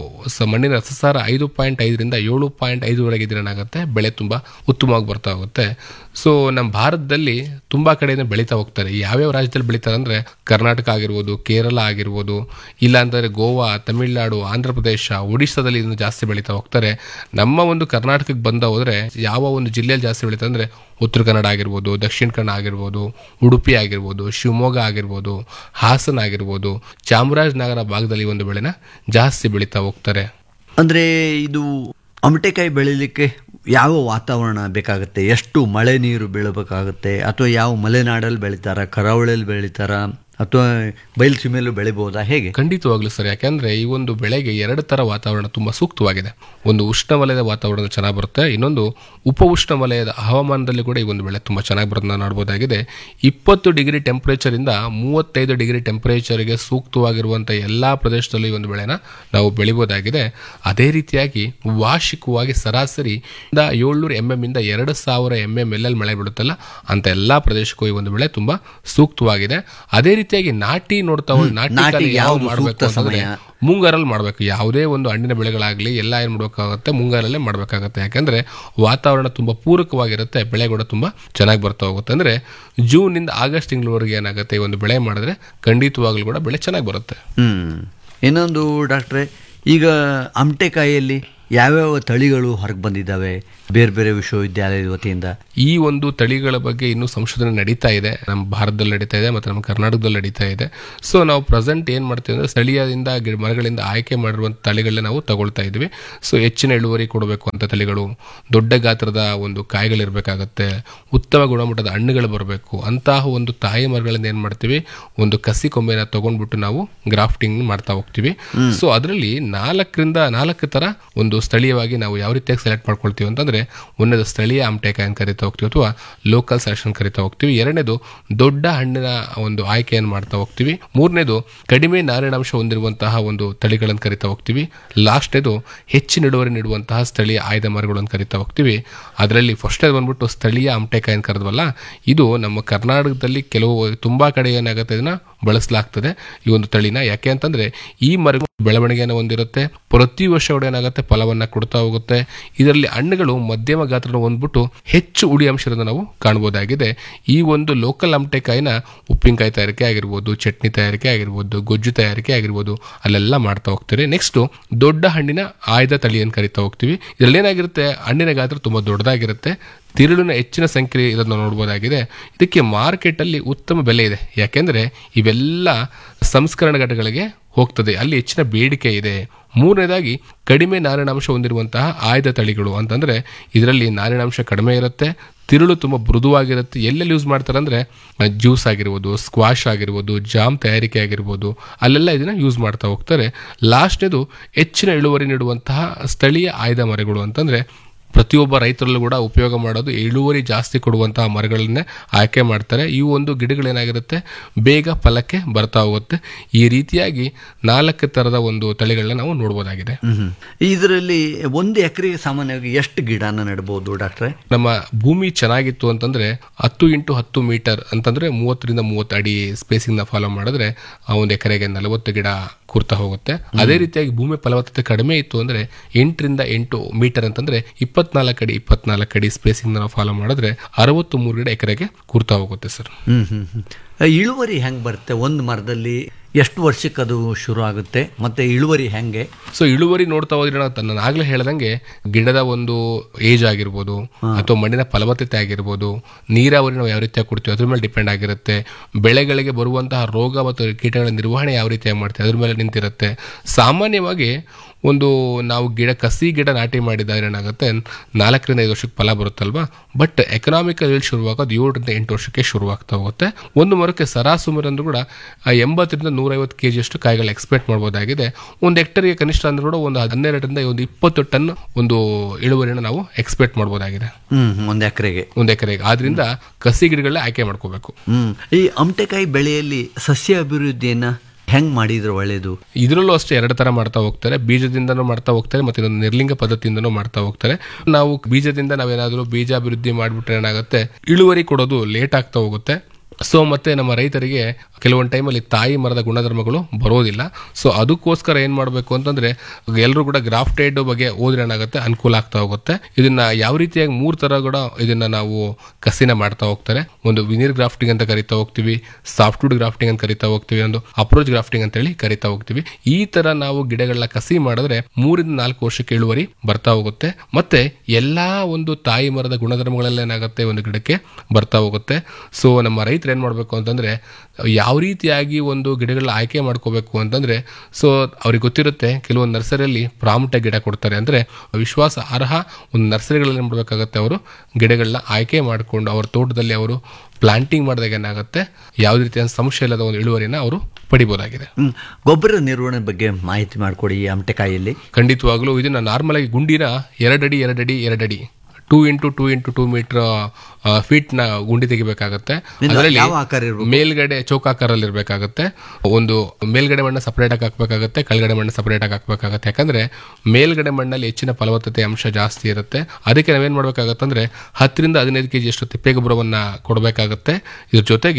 ಸ ಮಣ್ಣಿನ ರಸಸಾರ ಐದು ಪಾಯಿಂಟ್ ಐದರಿಂದ ಏಳು ಪಾಯಿಂಟ್ ಐದುವರೆಗೆ ಇದ್ರೆ ಏನಾಗುತ್ತೆ ಬೆಳೆ ತುಂಬ ಉತ್ತಮವಾಗಿ ಬರ್ತಾ ಹೋಗುತ್ತೆ ಸೊ ನಮ್ಮ ಭಾರತದಲ್ಲಿ ತುಂಬಾ ಕಡೆಯಿಂದ ಬೆಳೀತಾ ಹೋಗ್ತಾರೆ ಯಾವ್ಯಾವ ರಾಜ್ಯದಲ್ಲಿ ಬೆಳೀತಾರೆ ಅಂದ್ರೆ ಕರ್ನಾಟಕ ಆಗಿರ್ಬೋದು ಕೇರಳ ಆಗಿರ್ಬೋದು ಇಲ್ಲ ಅಂತಂದ್ರೆ ಗೋವಾ ತಮಿಳುನಾಡು ಆಂಧ್ರ ಪ್ರದೇಶ ಒಡಿಶಾದಲ್ಲಿ ಇದನ್ನು ಜಾಸ್ತಿ ಬೆಳೀತಾ ಹೋಗ್ತಾರೆ ನಮ್ಮ ಒಂದು ಕರ್ನಾಟಕಕ್ಕೆ ಬಂದ ಹೋದ್ರೆ ಯಾವ ಒಂದು ಜಿಲ್ಲೆಯಲ್ಲಿ ಜಾಸ್ತಿ ಬೆಳೀತಾರೆ ಅಂದ್ರೆ ಉತ್ತರ ಕನ್ನಡ ಆಗಿರ್ಬೋದು ದಕ್ಷಿಣ ಕನ್ನಡ ಆಗಿರ್ಬೋದು ಉಡುಪಿ ಆಗಿರ್ಬೋದು ಶಿವಮೊಗ್ಗ ಆಗಿರ್ಬೋದು ಹಾಸನ ಆಗಿರ್ಬೋದು ಚಾಮರಾಜನಗರ ಭಾಗದಲ್ಲಿ ಈ ಒಂದು ಬೆಳೆನ ಜಾಸ್ತಿ ಬೆಳೀತಾ ಹೋಗ್ತಾರೆ ಅಂದ್ರೆ ಇದು ಅಮಟೆಕಾಯಿ ಬೆಳಿಲಿಕ್ಕೆ ಯಾವ ವಾತಾವರಣ ಬೇಕಾಗುತ್ತೆ ಎಷ್ಟು ಮಳೆ ನೀರು ಬೀಳಬೇಕಾಗುತ್ತೆ ಅಥವಾ ಯಾವ ಮಲೆನಾಡಲ್ಲಿ ಬೆಳಿತಾರ ಕರಾವಳಿಯಲ್ಲಿ ಬೆಳಿತಾರ ಅಥವಾ ಬಯಲುಸೀಮೆಯಲ್ಲೂ ಬೆಳಿಬೋದಾ ಹೇಗೆ ಖಂಡಿತವಾಗ್ಲೂ ಸರ್ ಯಾಕಂದ್ರೆ ಈ ಒಂದು ಬೆಳೆಗೆ ಎರಡು ತರ ವಾತಾವರಣ ತುಂಬಾ ಸೂಕ್ತವಾಗಿದೆ ಒಂದು ಉಷ್ಣವಲಯದ ವಾತಾವರಣ ಚೆನ್ನಾಗಿ ಬರುತ್ತೆ ಇನ್ನೊಂದು ಉಪ ಉಷ್ಣವಲಯದ ಹವಾಮಾನದಲ್ಲಿ ಕೂಡ ಈ ಒಂದು ಬೆಳೆ ತುಂಬಾ ಚೆನ್ನಾಗಿ ಬರೋದನ್ನ ನೋಡಬಹುದಾಗಿದೆ ಇಪ್ಪತ್ತು ಡಿಗ್ರಿ ಟೆಂಪರೇಚರ್ ಇಂದ ಮೂವತ್ತೈದು ಡಿಗ್ರಿ ಟೆಂಪರೇಚರ್ಗೆ ಸೂಕ್ತವಾಗಿರುವಂತಹ ಎಲ್ಲಾ ಪ್ರದೇಶದಲ್ಲೂ ಈ ಒಂದು ಬೆಳೆನ ನಾವು ಬೆಳಿಬಹುದಾಗಿದೆ ಅದೇ ರೀತಿಯಾಗಿ ವಾರ್ಷಿಕವಾಗಿ ಸರಾಸರಿ ಏಳ್ನೂರು ಎಂ ಎಂ ಇಂದ ಎರಡು ಸಾವಿರ ಎಂ ಎಂ ಎಲ್ಲೆಲ್ಲಿ ಮಳೆ ಬೀಳುತ್ತಲ್ಲ ಅಂತ ಎಲ್ಲಾ ಪ್ರದೇಶಕ್ಕೂ ಈ ಒಂದು ಬೆಳೆ ತುಂಬಾ ಸೂಕ್ತವಾಗಿದೆ ಅದೇ ರೀತಿಯಾಗಿ ನಾಟಿ ನೋಡ್ತಾ ಹೋಗಿ ನಾಟಿ ನಾಟಿಗೆ ಕಾಲ ಯಾವ್ದು ಯಾವುದು ಮಾಡ್ಬೇಕು ಸೂಕ್ತ ಅಂತಂದ್ರೆ ಸಮಯ? ಮುಂಗಾರಲ್ಲಿ ಮಾಡಬೇಕು ಯಾವುದೇ ಒಂದು ಹಣ್ಣಿನ ಬೆಳೆಗಳಾಗಲಿ ಎಲ್ಲ ಏನು ಮಾಡಬೇಕಾಗುತ್ತೆ ಮುಂಗಾರಲ್ಲೇ ಮಾಡಬೇಕಾಗುತ್ತೆ ಯಾಕಂದ್ರೆ ವಾತಾವರಣ ತುಂಬಾ ಪೂರಕವಾಗಿರುತ್ತೆ ಬೆಳೆ ಕೂಡ ತುಂಬಾ ಚೆನ್ನಾಗಿ ಬರ್ತಾ ಹೋಗುತ್ತೆ ಅಂದ್ರೆ ಜೂನ್ ಇಂದ ಆಗಸ್ಟ್ ತಿಂಗಳವರೆಗೆ ಏನಾಗುತ್ತೆ ಈ ಒಂದು ಬೆಳೆ ಮಾಡಿದ್ರೆ ಖಂಡಿತವಾಗ್ಲೂ ಕೂಡ ಬೆಳೆ ಚೆನ್ನಾಗಿ ಬರುತ್ತೆ ಹ್ಮ್ ಇನ್ನೊಂದು ಡಾಕ್ಟ್ರೆ ಈಗ ಅಮಟೆಕಾಯಿಯಲ್ಲಿ ಯಾವ್ಯಾವ ತಳಿಗಳು ಹೊರಗೆ ಬಂದಿದ್ದಾವೆ ಬೇರೆ ಬೇರೆ ವಿಶ್ವವಿದ್ಯಾಲಯದ ವತಿಯಿಂದ ಈ ಒಂದು ತಳಿಗಳ ಬಗ್ಗೆ ಇನ್ನೂ ಸಂಶೋಧನೆ ನಡೀತಾ ಇದೆ ನಮ್ಮ ಭಾರತದಲ್ಲಿ ನಡೀತಾ ಇದೆ ಮತ್ತು ನಮ್ಮ ಕರ್ನಾಟಕದಲ್ಲಿ ನಡೀತಾ ಇದೆ ಸೊ ನಾವು ಪ್ರೆಸೆಂಟ್ ಏನು ಮಾಡ್ತೀವಿ ಅಂದರೆ ಸ್ಥಳೀಯದಿಂದ ಗಿಡ ಮರಗಳಿಂದ ಆಯ್ಕೆ ಮಾಡಿರುವಂಥ ತಳಿಗಳನ್ನ ನಾವು ತಗೊಳ್ತಾ ಇದ್ವಿ ಸೊ ಹೆಚ್ಚಿನ ಇಳುವರಿ ಕೊಡಬೇಕು ಅಂತ ತಳಿಗಳು ದೊಡ್ಡ ಗಾತ್ರದ ಒಂದು ಕಾಯಿಗಳಿರಬೇಕಾಗತ್ತೆ ಉತ್ತಮ ಗುಣಮಟ್ಟದ ಹಣ್ಣುಗಳು ಬರಬೇಕು ಅಂತಹ ಒಂದು ತಾಯಿ ಮರಗಳಿಂದ ಏನು ಮಾಡ್ತೀವಿ ಒಂದು ಕಸಿ ಕೊಂಬೆನ ತಗೊಂಡ್ಬಿಟ್ಟು ನಾವು ಗ್ರಾಫ್ಟಿಂಗ್ ಮಾಡ್ತಾ ಹೋಗ್ತೀವಿ ಸೊ ಅದರಲ್ಲಿ ನಾಲ್ಕರಿಂದ ನಾಲ್ಕು ತರ ಒಂದು ಸ್ಥಳೀಯವಾಗಿ ನಾವು ಯಾವ ರೀತಿಯಾಗಿ ಸೆಲೆಕ್ಟ್ ಮಾಡ್ಕೊಳ್ತೀವಿ ಅಂತಂದ್ರೆ ಒಂದನೇದು ಸ್ಥಳೀಯ ಆಮ್ಟೆಕಾಯಿ ಅಂತ ಕರಿತಾ ಹೋಗ್ತೀವಿ ಅಥವಾ ಲೋಕಲ್ ಸೆಲೆಕ್ಷನ್ ಕರಿತಾ ಹೋಗ್ತೀವಿ ಎರಡನೇದು ದೊಡ್ಡ ಹಣ್ಣಿನ ಒಂದು ಆಯ್ಕೆಯನ್ನು ಮಾಡ್ತಾ ಹೋಗ್ತೀವಿ ಮೂರನೇದು ಕಡಿಮೆ ನಾರಿನಾಂಶ ಹೊಂದಿರುವಂತಹ ಒಂದು ತಳಿಗಳನ್ನು ಕರಿತಾ ಹೋಗ್ತೀವಿ ಲಾಸ್ಟ್ನೇದು ಹೆಚ್ಚಿನ ಇಳುವರಿ ನೀಡುವಂತಹ ಸ್ಥಳೀಯ ಆಯ್ದ ಮರಗಳನ್ನು ಕರಿತಾ ಹೋಗ್ತೀವಿ ಅದರಲ್ಲಿ ಫಸ್ಟ್ ಬಂದ್ಬಿಟ್ಟು ಸ್ಥಳೀಯ ಆಮ್ಟೆಕಾಯಿ ಅಂತ ಕರೆದ್ವಲ್ಲ ಇದು ನಮ್ಮ ಕರ್ನಾಟಕದಲ್ಲಿ ಕೆಲವು ತುಂಬಾ ಕಡೆ ಏನಾಗುತ್ತೆ ಇದನ್ನ ಬಳಸಲಾಗ್ತದೆ ಈ ಒಂದು ತಳಿನ ಯಾಕೆ ಅಂತಂದ್ರೆ ಈ ಮರ ಬೆಳವಣಿಗೆಯನ್ನು ಹೊಂದಿರುತ್ತೆ ಪ್ರತಿ ವರ್ಷ ಕೂಡ ಏನಾಗುತ್ತೆ ಫಲವನ್ನ ಕೊಡ್ತಾ ಹೋಗುತ್ತೆ ಇದರಲ್ಲಿ ಹಣ್ಣುಗಳು ಮಧ್ಯಮ ಗಾತ್ರನ ಹೊಂದ್ಬಿಟ್ಟು ಹೆಚ್ಚು ಉಳಿ ಅಂಶ ಇರೋದನ್ನ ನಾವು ಕಾಣಬಹುದಾಗಿದೆ ಈ ಒಂದು ಲೋಕಲ್ ಆಮ್ಟೆಕಾಯಿನ ಉಪ್ಪಿನಕಾಯಿ ತಯಾರಿಕೆ ಆಗಿರ್ಬೋದು ಚಟ್ನಿ ತಯಾರಿಕೆ ಆಗಿರ್ಬೋದು ಗೊಜ್ಜು ತಯಾರಿಕೆ ಆಗಿರ್ಬೋದು ಅಲ್ಲೆಲ್ಲ ಮಾಡ್ತಾ ಹೋಗ್ತಾರೆ ನೆಕ್ಸ್ಟ್ ದೊಡ್ಡ ಹಣ್ಣಿನ ಆಯ್ದ ತಳಿ ಅಂತ ಕರಿತಾ ಹೋಗ್ತೀವಿ ಇದರಲ್ಲಿ ಏನಾಗಿರುತ್ತೆ ಹಣ್ಣಿನ ಗಾತ್ರ ತುಂಬಾ ದೊಡ್ಡದಾಗಿರುತ್ತೆ ತಿರುಳಿನ ಹೆಚ್ಚಿನ ಸಂಖ್ಯೆ ಇರೋದನ್ನ ನೋಡ್ಬೋದಾಗಿದೆ ಇದಕ್ಕೆ ಮಾರ್ಕೆಟ್ ಅಲ್ಲಿ ಉತ್ತಮ ಬೆಲೆ ಇದೆ ಯಾಕೆಂದ್ರೆ ಇವೆಲ್ಲ ಸಂಸ್ಕರಣ ಘಟಕಗಳಿಗೆ ಹೋಗ್ತದೆ ಅಲ್ಲಿ ಹೆಚ್ಚಿನ ಬೇಡಿಕೆ ಇದೆ ಮೂರನೇದಾಗಿ ಕಡಿಮೆ ನಾರಿನಾಂಶ ಹೊಂದಿರುವಂತಹ ಆಯ್ದ ತಳಿಗಳು ಅಂತಂದ್ರೆ ಇದರಲ್ಲಿ ನಾರಿನಾಂಶ ಕಡಿಮೆ ಇರುತ್ತೆ ತಿರುಳು ತುಂಬ ಮೃದುವಾಗಿರುತ್ತೆ ಎಲ್ಲೆಲ್ಲಿ ಯೂಸ್ ಮಾಡ್ತಾರೆ ಅಂದ್ರೆ ಜ್ಯೂಸ್ ಆಗಿರ್ಬೋದು ಸ್ಕ್ವಾಶ್ ಆಗಿರ್ಬೋದು ಜಾಮ್ ತಯಾರಿಕೆ ಆಗಿರ್ಬೋದು ಅಲ್ಲೆಲ್ಲ ಇದನ್ನ ಯೂಸ್ ಮಾಡ್ತಾ ಹೋಗ್ತಾರೆ ಲಾಸ್ಟ್ನೇದು ಹೆಚ್ಚಿನ ಇಳುವರಿ ನೀಡುವಂತಹ ಸ್ಥಳೀಯ ಆಯ್ದ ಮರಗಳು ಅಂತಂದ್ರೆ ಪ್ರತಿಯೊಬ್ಬ ರೈತರಲ್ಲೂ ಕೂಡ ಉಪಯೋಗ ಮಾಡೋದು ಇಳುವರಿ ಜಾಸ್ತಿ ಕೊಡುವಂತಹ ಮರಗಳನ್ನೇ ಆಯ್ಕೆ ಮಾಡ್ತಾರೆ ಈ ಒಂದು ಗಿಡಗಳೇನಾಗಿರುತ್ತೆ ಬೇಗ ಫಲಕ್ಕೆ ಬರ್ತಾ ಹೋಗುತ್ತೆ ಈ ರೀತಿಯಾಗಿ ನಾಲ್ಕು ಥರದ ಒಂದು ತಳಿಗಳನ್ನ ನಾವು ನೋಡ್ಬೋದಾಗಿದೆ ಇದರಲ್ಲಿ ಒಂದು ಎಕರೆಗೆ ಸಾಮಾನ್ಯವಾಗಿ ಎಷ್ಟು ಗಿಡನ ನೆಡ್ಬೋದು ಡಾಕ್ಟ್ರೆ ನಮ್ಮ ಭೂಮಿ ಚೆನ್ನಾಗಿತ್ತು ಅಂತಂದ್ರೆ ಹತ್ತು ಇಂಟು ಹತ್ತು ಮೀಟರ್ ಅಂತಂದ್ರೆ ಮೂವತ್ತರಿಂದ ಮೂವತ್ತು ಅಡಿ ಸ್ಪೇಸಿಂಗ್ ನ ಫಾಲೋ ಮಾಡಿದ್ರೆ ಆ ಒಂದು ಎಕರೆಗೆ ನಲವತ್ತು ಗಿಡ ಕೂರ್ತಾ ಹೋಗುತ್ತೆ ಅದೇ ರೀತಿಯಾಗಿ ಭೂಮಿ ಫಲವತ್ತತೆ ಕಡಿಮೆ ಇತ್ತು ಅಂದ್ರೆ ಎಂಟರಿಂದ ಎಂಟು ಮೀಟರ್ ಅಂತಂದ್ರೆ ಇಪ್ಪತ್ನಾಲ್ಕು ಅಡಿ ಇಪ್ಪತ್ನಾಲ್ಕು ಅಡಿ ಸ್ಪೇಸಿಂಗ್ ನಾವು ಫಾಲೋ ಮಾಡಿದ್ರೆ ಅರವತ್ತು ಮೂರು ಗಿಡ ಎಕರೆಗೆ ಕೂರ್ತಾ ಹೋಗುತ್ತೆ ಸರ್ ಹ್ಮ್ ಹ್ಮ್ ಹ್ಮ್. ಇಳುವರಿ ಹೆಂಗೆ ಬರುತ್ತೆ ಒಂದು ಮರದಲ್ಲಿ ಎಷ್ಟು ವರ್ಷಕ್ಕೆ ಅದು ಶುರು ಆಗುತ್ತೆ ಮತ್ತೆ ಇಳುವರಿ ಹೆಂಗೆ ಸೊ ಇಳುವರಿ ನೋಡ್ತಾ ಹೋದ್ರೆ ನಾವು ನಾನು ಆಗ್ಲೇ ಹೇಳ್ದಂಗೆ ಗಿಡದ ಒಂದು ಏಜ್ ಆಗಿರ್ಬೋದು ಅಥವಾ ಮಣ್ಣಿನ ಫಲವತ್ತತೆ ಆಗಿರ್ಬೋದು ನೀರಾವರಿ ನಾವು ಯಾವ ರೀತಿಯಾಗಿ ಕೊಡ್ತೀವಿ ಅದ್ರ ಮೇಲೆ ಡಿಪೆಂಡ್ ಆಗಿರುತ್ತೆ ಬೆಳೆಗಳಿಗೆ ಬರುವಂತಹ ರೋಗ ಮತ್ತು ಕೀಟಗಳ ನಿರ್ವಹಣೆ ಯಾವ ರೀತಿಯಾಗಿ ಮಾಡ್ತೀವಿ ಅದ್ರ ಮೇಲೆ ನಿಂತಿರುತ್ತೆ ಸಾಮಾನ್ಯವಾಗಿ ಒಂದು ನಾವು ಗಿಡ ಕಸಿ ಗಿಡ ನಾಟಿ ಮಾಡಿದಾಗ ಏನಾಗುತ್ತೆ ನಾಲ್ಕರಿಂದ ಐದು ವರ್ಷಕ್ಕೆ ಫಲ ಬರುತ್ತಲ್ವಾ ಬಟ್ ಎಕನಾಮಿಕಲ್ ಏಜ್ ಶುರುವಾಗೋದು ಏಳರಿಂದ ಎಂಟು ವರ್ಷಕ್ಕೆ ಶುರುವಾಗ್ತಾ ಹೋಗುತ್ತೆ ಒಂದು ಮರಕ್ಕೆ ಸರಾಸುಮಾರು ಅಂದ್ರೂ ಕೂಡ ಆ ಎಂಬತ್ತರಿಂದ ನೂರೈವತ್ತು ಕೆ ಜಿಯಷ್ಟು ಕಾಯಿಗಳು ಎಕ್ಸ್ಪೆಕ್ಟ್ ಮಾಡ್ಬೋದಾಗಿದೆ ಒಂದು ಹೆಕ್ಟರ್ಗೆ ಕನಿಷ್ಠ ಅಂದ್ರೂ ಕೂಡ ಒಂದು ಹನ್ನೆರಡರಿಂದ ಒಂದು ಇಪ್ಪತ್ತು ಟನ್ ಒಂದು ಇಳುವರಿನ ನಾವು ಎಕ್ಸ್ಪೆಕ್ಟ್ ಮಾಡ್ಬೋದಾಗಿದೆ ಹ್ಮ್ ಒಂದು ಎಕರೆಗೆ ಒಂದು ಎಕರೆಗೆ ಆದ್ರಿಂದ ಕಸಿ ಗಿಡಗಳನ್ನ ಆಯ್ಕೆ ಮಾಡ್ಕೋಬೇಕು ಹ್ಮ್ ಈ ಅಮಟೆಕಾಯಿ ಬೆಳೆಯಲ್ಲಿ ಸಸ್ಯ ಅಭಿವೃದ್ಧಿಯನ್ನ ಹೆಂಗ್ ಮಾಡಿದ್ರೆ ಒಳ್ಳೇದು ಇದರಲ್ಲೂ ಅಷ್ಟೇ ಎರಡು ತರ ಮಾಡ್ತಾ ಹೋಗ್ತಾರೆ ಬೀಜದಿಂದನೂ ಮಾಡ್ತಾ ಹೋಗ್ತಾರೆ ಮತ್ತೆ ಇನ್ನೊಂದು ನಿರ್ಲಿಂಗ ಪದ್ಧತಿಯಿಂದನೂ ಮಾಡ್ತಾ ಹೋಗ್ತಾರೆ ನಾವು ಬೀಜದಿಂದ ನಾವೇನಾದ್ರೂ ಬೀಜಾಭಿವೃದ್ಧಿ ಮಾಡ್ಬಿಟ್ರೆ ಏನಾಗುತ್ತೆ ಇಳುವರಿ ಕೊಡೋದು ಲೇಟ್ ಆಗ್ತಾ ಹೋಗುತ್ತೆ ಸೊ ಮತ್ತೆ ನಮ್ಮ ರೈತರಿಗೆ ಕೆಲವೊಂದು ಟೈಮಲ್ಲಿ ತಾಯಿ ಮರದ ಗುಣಧರ್ಮಗಳು ಬರೋದಿಲ್ಲ ಸೊ ಅದಕ್ಕೋಸ್ಕರ ಏನ್ ಮಾಡಬೇಕು ಅಂತಂದ್ರೆ ಎಲ್ಲರೂ ಕೂಡ ಗ್ರಾಫ್ಟೆಡ್ ಬಗ್ಗೆ ಓದ್ರೆ ಏನಾಗುತ್ತೆ ಅನುಕೂಲ ಆಗ್ತಾ ಹೋಗುತ್ತೆ ಇದನ್ನ ಯಾವ ರೀತಿಯಾಗಿ ಮೂರ್ ತರ ಕೂಡ ಇದನ್ನ ನಾವು ಕಸಿನ ಮಾಡ್ತಾ ಹೋಗ್ತಾರೆ ಒಂದು ವಿನೀರ್ ಗ್ರಾಫ್ಟಿಂಗ್ ಅಂತ ಕರಿತಾ ಹೋಗ್ತೀವಿ ಸಾಫ್ಟ್ವುಡ್ ಗ್ರಾಫ್ಟಿಂಗ್ ಅಂತ ಕರಿತಾ ಹೋಗ್ತೀವಿ ಒಂದು ಅಪ್ರೋಚ್ ಗ್ರಾಫ್ಟಿಂಗ್ ಅಂತ ಹೇಳಿ ಕರಿತಾ ಹೋಗ್ತೀವಿ ಈ ತರ ನಾವು ಗಿಡಗಳನ್ನ ಕಸಿ ಮಾಡಿದ್ರೆ ಮೂರಿಂದ ನಾಲ್ಕು ವರ್ಷಕ್ಕೆ ಇಳುವರಿ ಬರ್ತಾ ಹೋಗುತ್ತೆ ಮತ್ತೆ ಎಲ್ಲಾ ಒಂದು ತಾಯಿ ಮರದ ಗುಣಧರ್ಮಗಳೆಲ್ಲ ಏನಾಗುತ್ತೆ ಒಂದು ಗಿಡಕ್ಕೆ ಬರ್ತಾ ಹೋಗುತ್ತೆ ಸೊ ನಮ್ಮ ರೈತರು ಏನ್ ಮಾಡ್ಬೇಕು ಅಂತಂದ್ರೆ ಯಾವ ರೀತಿಯಾಗಿ ಒಂದು ಗಿಡಗಳನ್ನ ಆಯ್ಕೆ ಮಾಡ್ಕೋಬೇಕು ಅಂತಂದ್ರೆ ಸೊ ಅವ್ರಿಗೆ ಗೊತ್ತಿರುತ್ತೆ ಕೆಲವೊಂದು ನರ್ಸರಿಯಲ್ಲಿ ಪ್ರಾಮುಟ್ಯ ಗಿಡ ಕೊಡ್ತಾರೆ ಅಂದ್ರೆ ವಿಶ್ವಾಸ ಅರ್ಹ ಒಂದು ನರ್ಸರಿಗಳಲ್ಲಿ ಏನ್ ಮಾಡ್ಬೇಕಾಗತ್ತೆ ಅವರು ಗಿಡಗಳನ್ನ ಆಯ್ಕೆ ಮಾಡಿಕೊಂಡು ಅವ್ರ ತೋಟದಲ್ಲಿ ಅವರು ಪ್ಲಾಂಟಿಂಗ್ ಮಾಡಿದಾಗ ಏನಾಗುತ್ತೆ ಯಾವುದೇ ರೀತಿಯ ಸಮಸ್ಯೆ ಇಲ್ಲದ ಒಂದು ಇಳುವರಿನ ಅವರು ಪಡಿಬೋದಾಗಿದೆ ಹ್ಮ್ ಗೊಬ್ಬರ ನಿರ್ವಹಣೆ ಬಗ್ಗೆ ಮಾಹಿತಿ ಮಾಡಿಕೊಡಿ ಈ ಅಮಟೆಕಾಯಿಯಲ್ಲಿ ಖಂಡಿತವಾಗ್ಲೂ ಇದನ್ನ ನಾರ್ಮಲ್ ಆಗಿ ಗುಂಡಿನ ಎರಡಡಿ ಎರಡಡಿ ಎರಡಡಿ two into two into two metre feet ನ ಗುಂಡಿ ತೆಗಿಬೇಕಾಗತ್ತೆ ಇದು ಅದರಲ್ಲಿ ಯಾವ ಆಕಾರ ಇರ್ಬೇಕು? ಮೇಲ್ಗಡೆ ಚೌಕಾಕಾರಲ್ಲಿ ಇರಬೇಕಾಗತ್ತೆ ಒಂದು ಮೇಲ್ಗಡೆ ಮಣ್ಣ ಸಪರೇಟ್ ಆಗಿ ಹಾಕ್ಬೇಕಾಗತ್ತೆ ಕೆಳಗಡೆ ಮಣ್ಣ ಸಪರೇಟ್ ಆಗಿ ಹಾಕ್ಬೇಕಾಗತ್ತೆ ಯಾಕಂದ್ರೆ ಮೇಲ್ಗಡೆ ಮಣ್ಣಲ್ಲಿ ಹೆಚ್ಚಿನ ಫಲವತ್ತತೆ ಅಂಶ ಜಾಸ್ತಿ ಇರುತ್ತೆ ಅದಕ್ಕೆ ನಾವೇನ್ ಮಾಡ್ಬೇಕಾಗತ್ತೆ ಅಂದ್ರೆ ಹತ್ತರಿಂದ ಹದಿನೈದು ಕೆಜಿ ಅಷ್ಟು ತಿಪ್ಪೆ ಗೊಬ್ಬರವನ್ನ ಕೊಡಬೇಕಾಗತ್ತೆ ಇದ್ರ ಜೊತೆಗೆ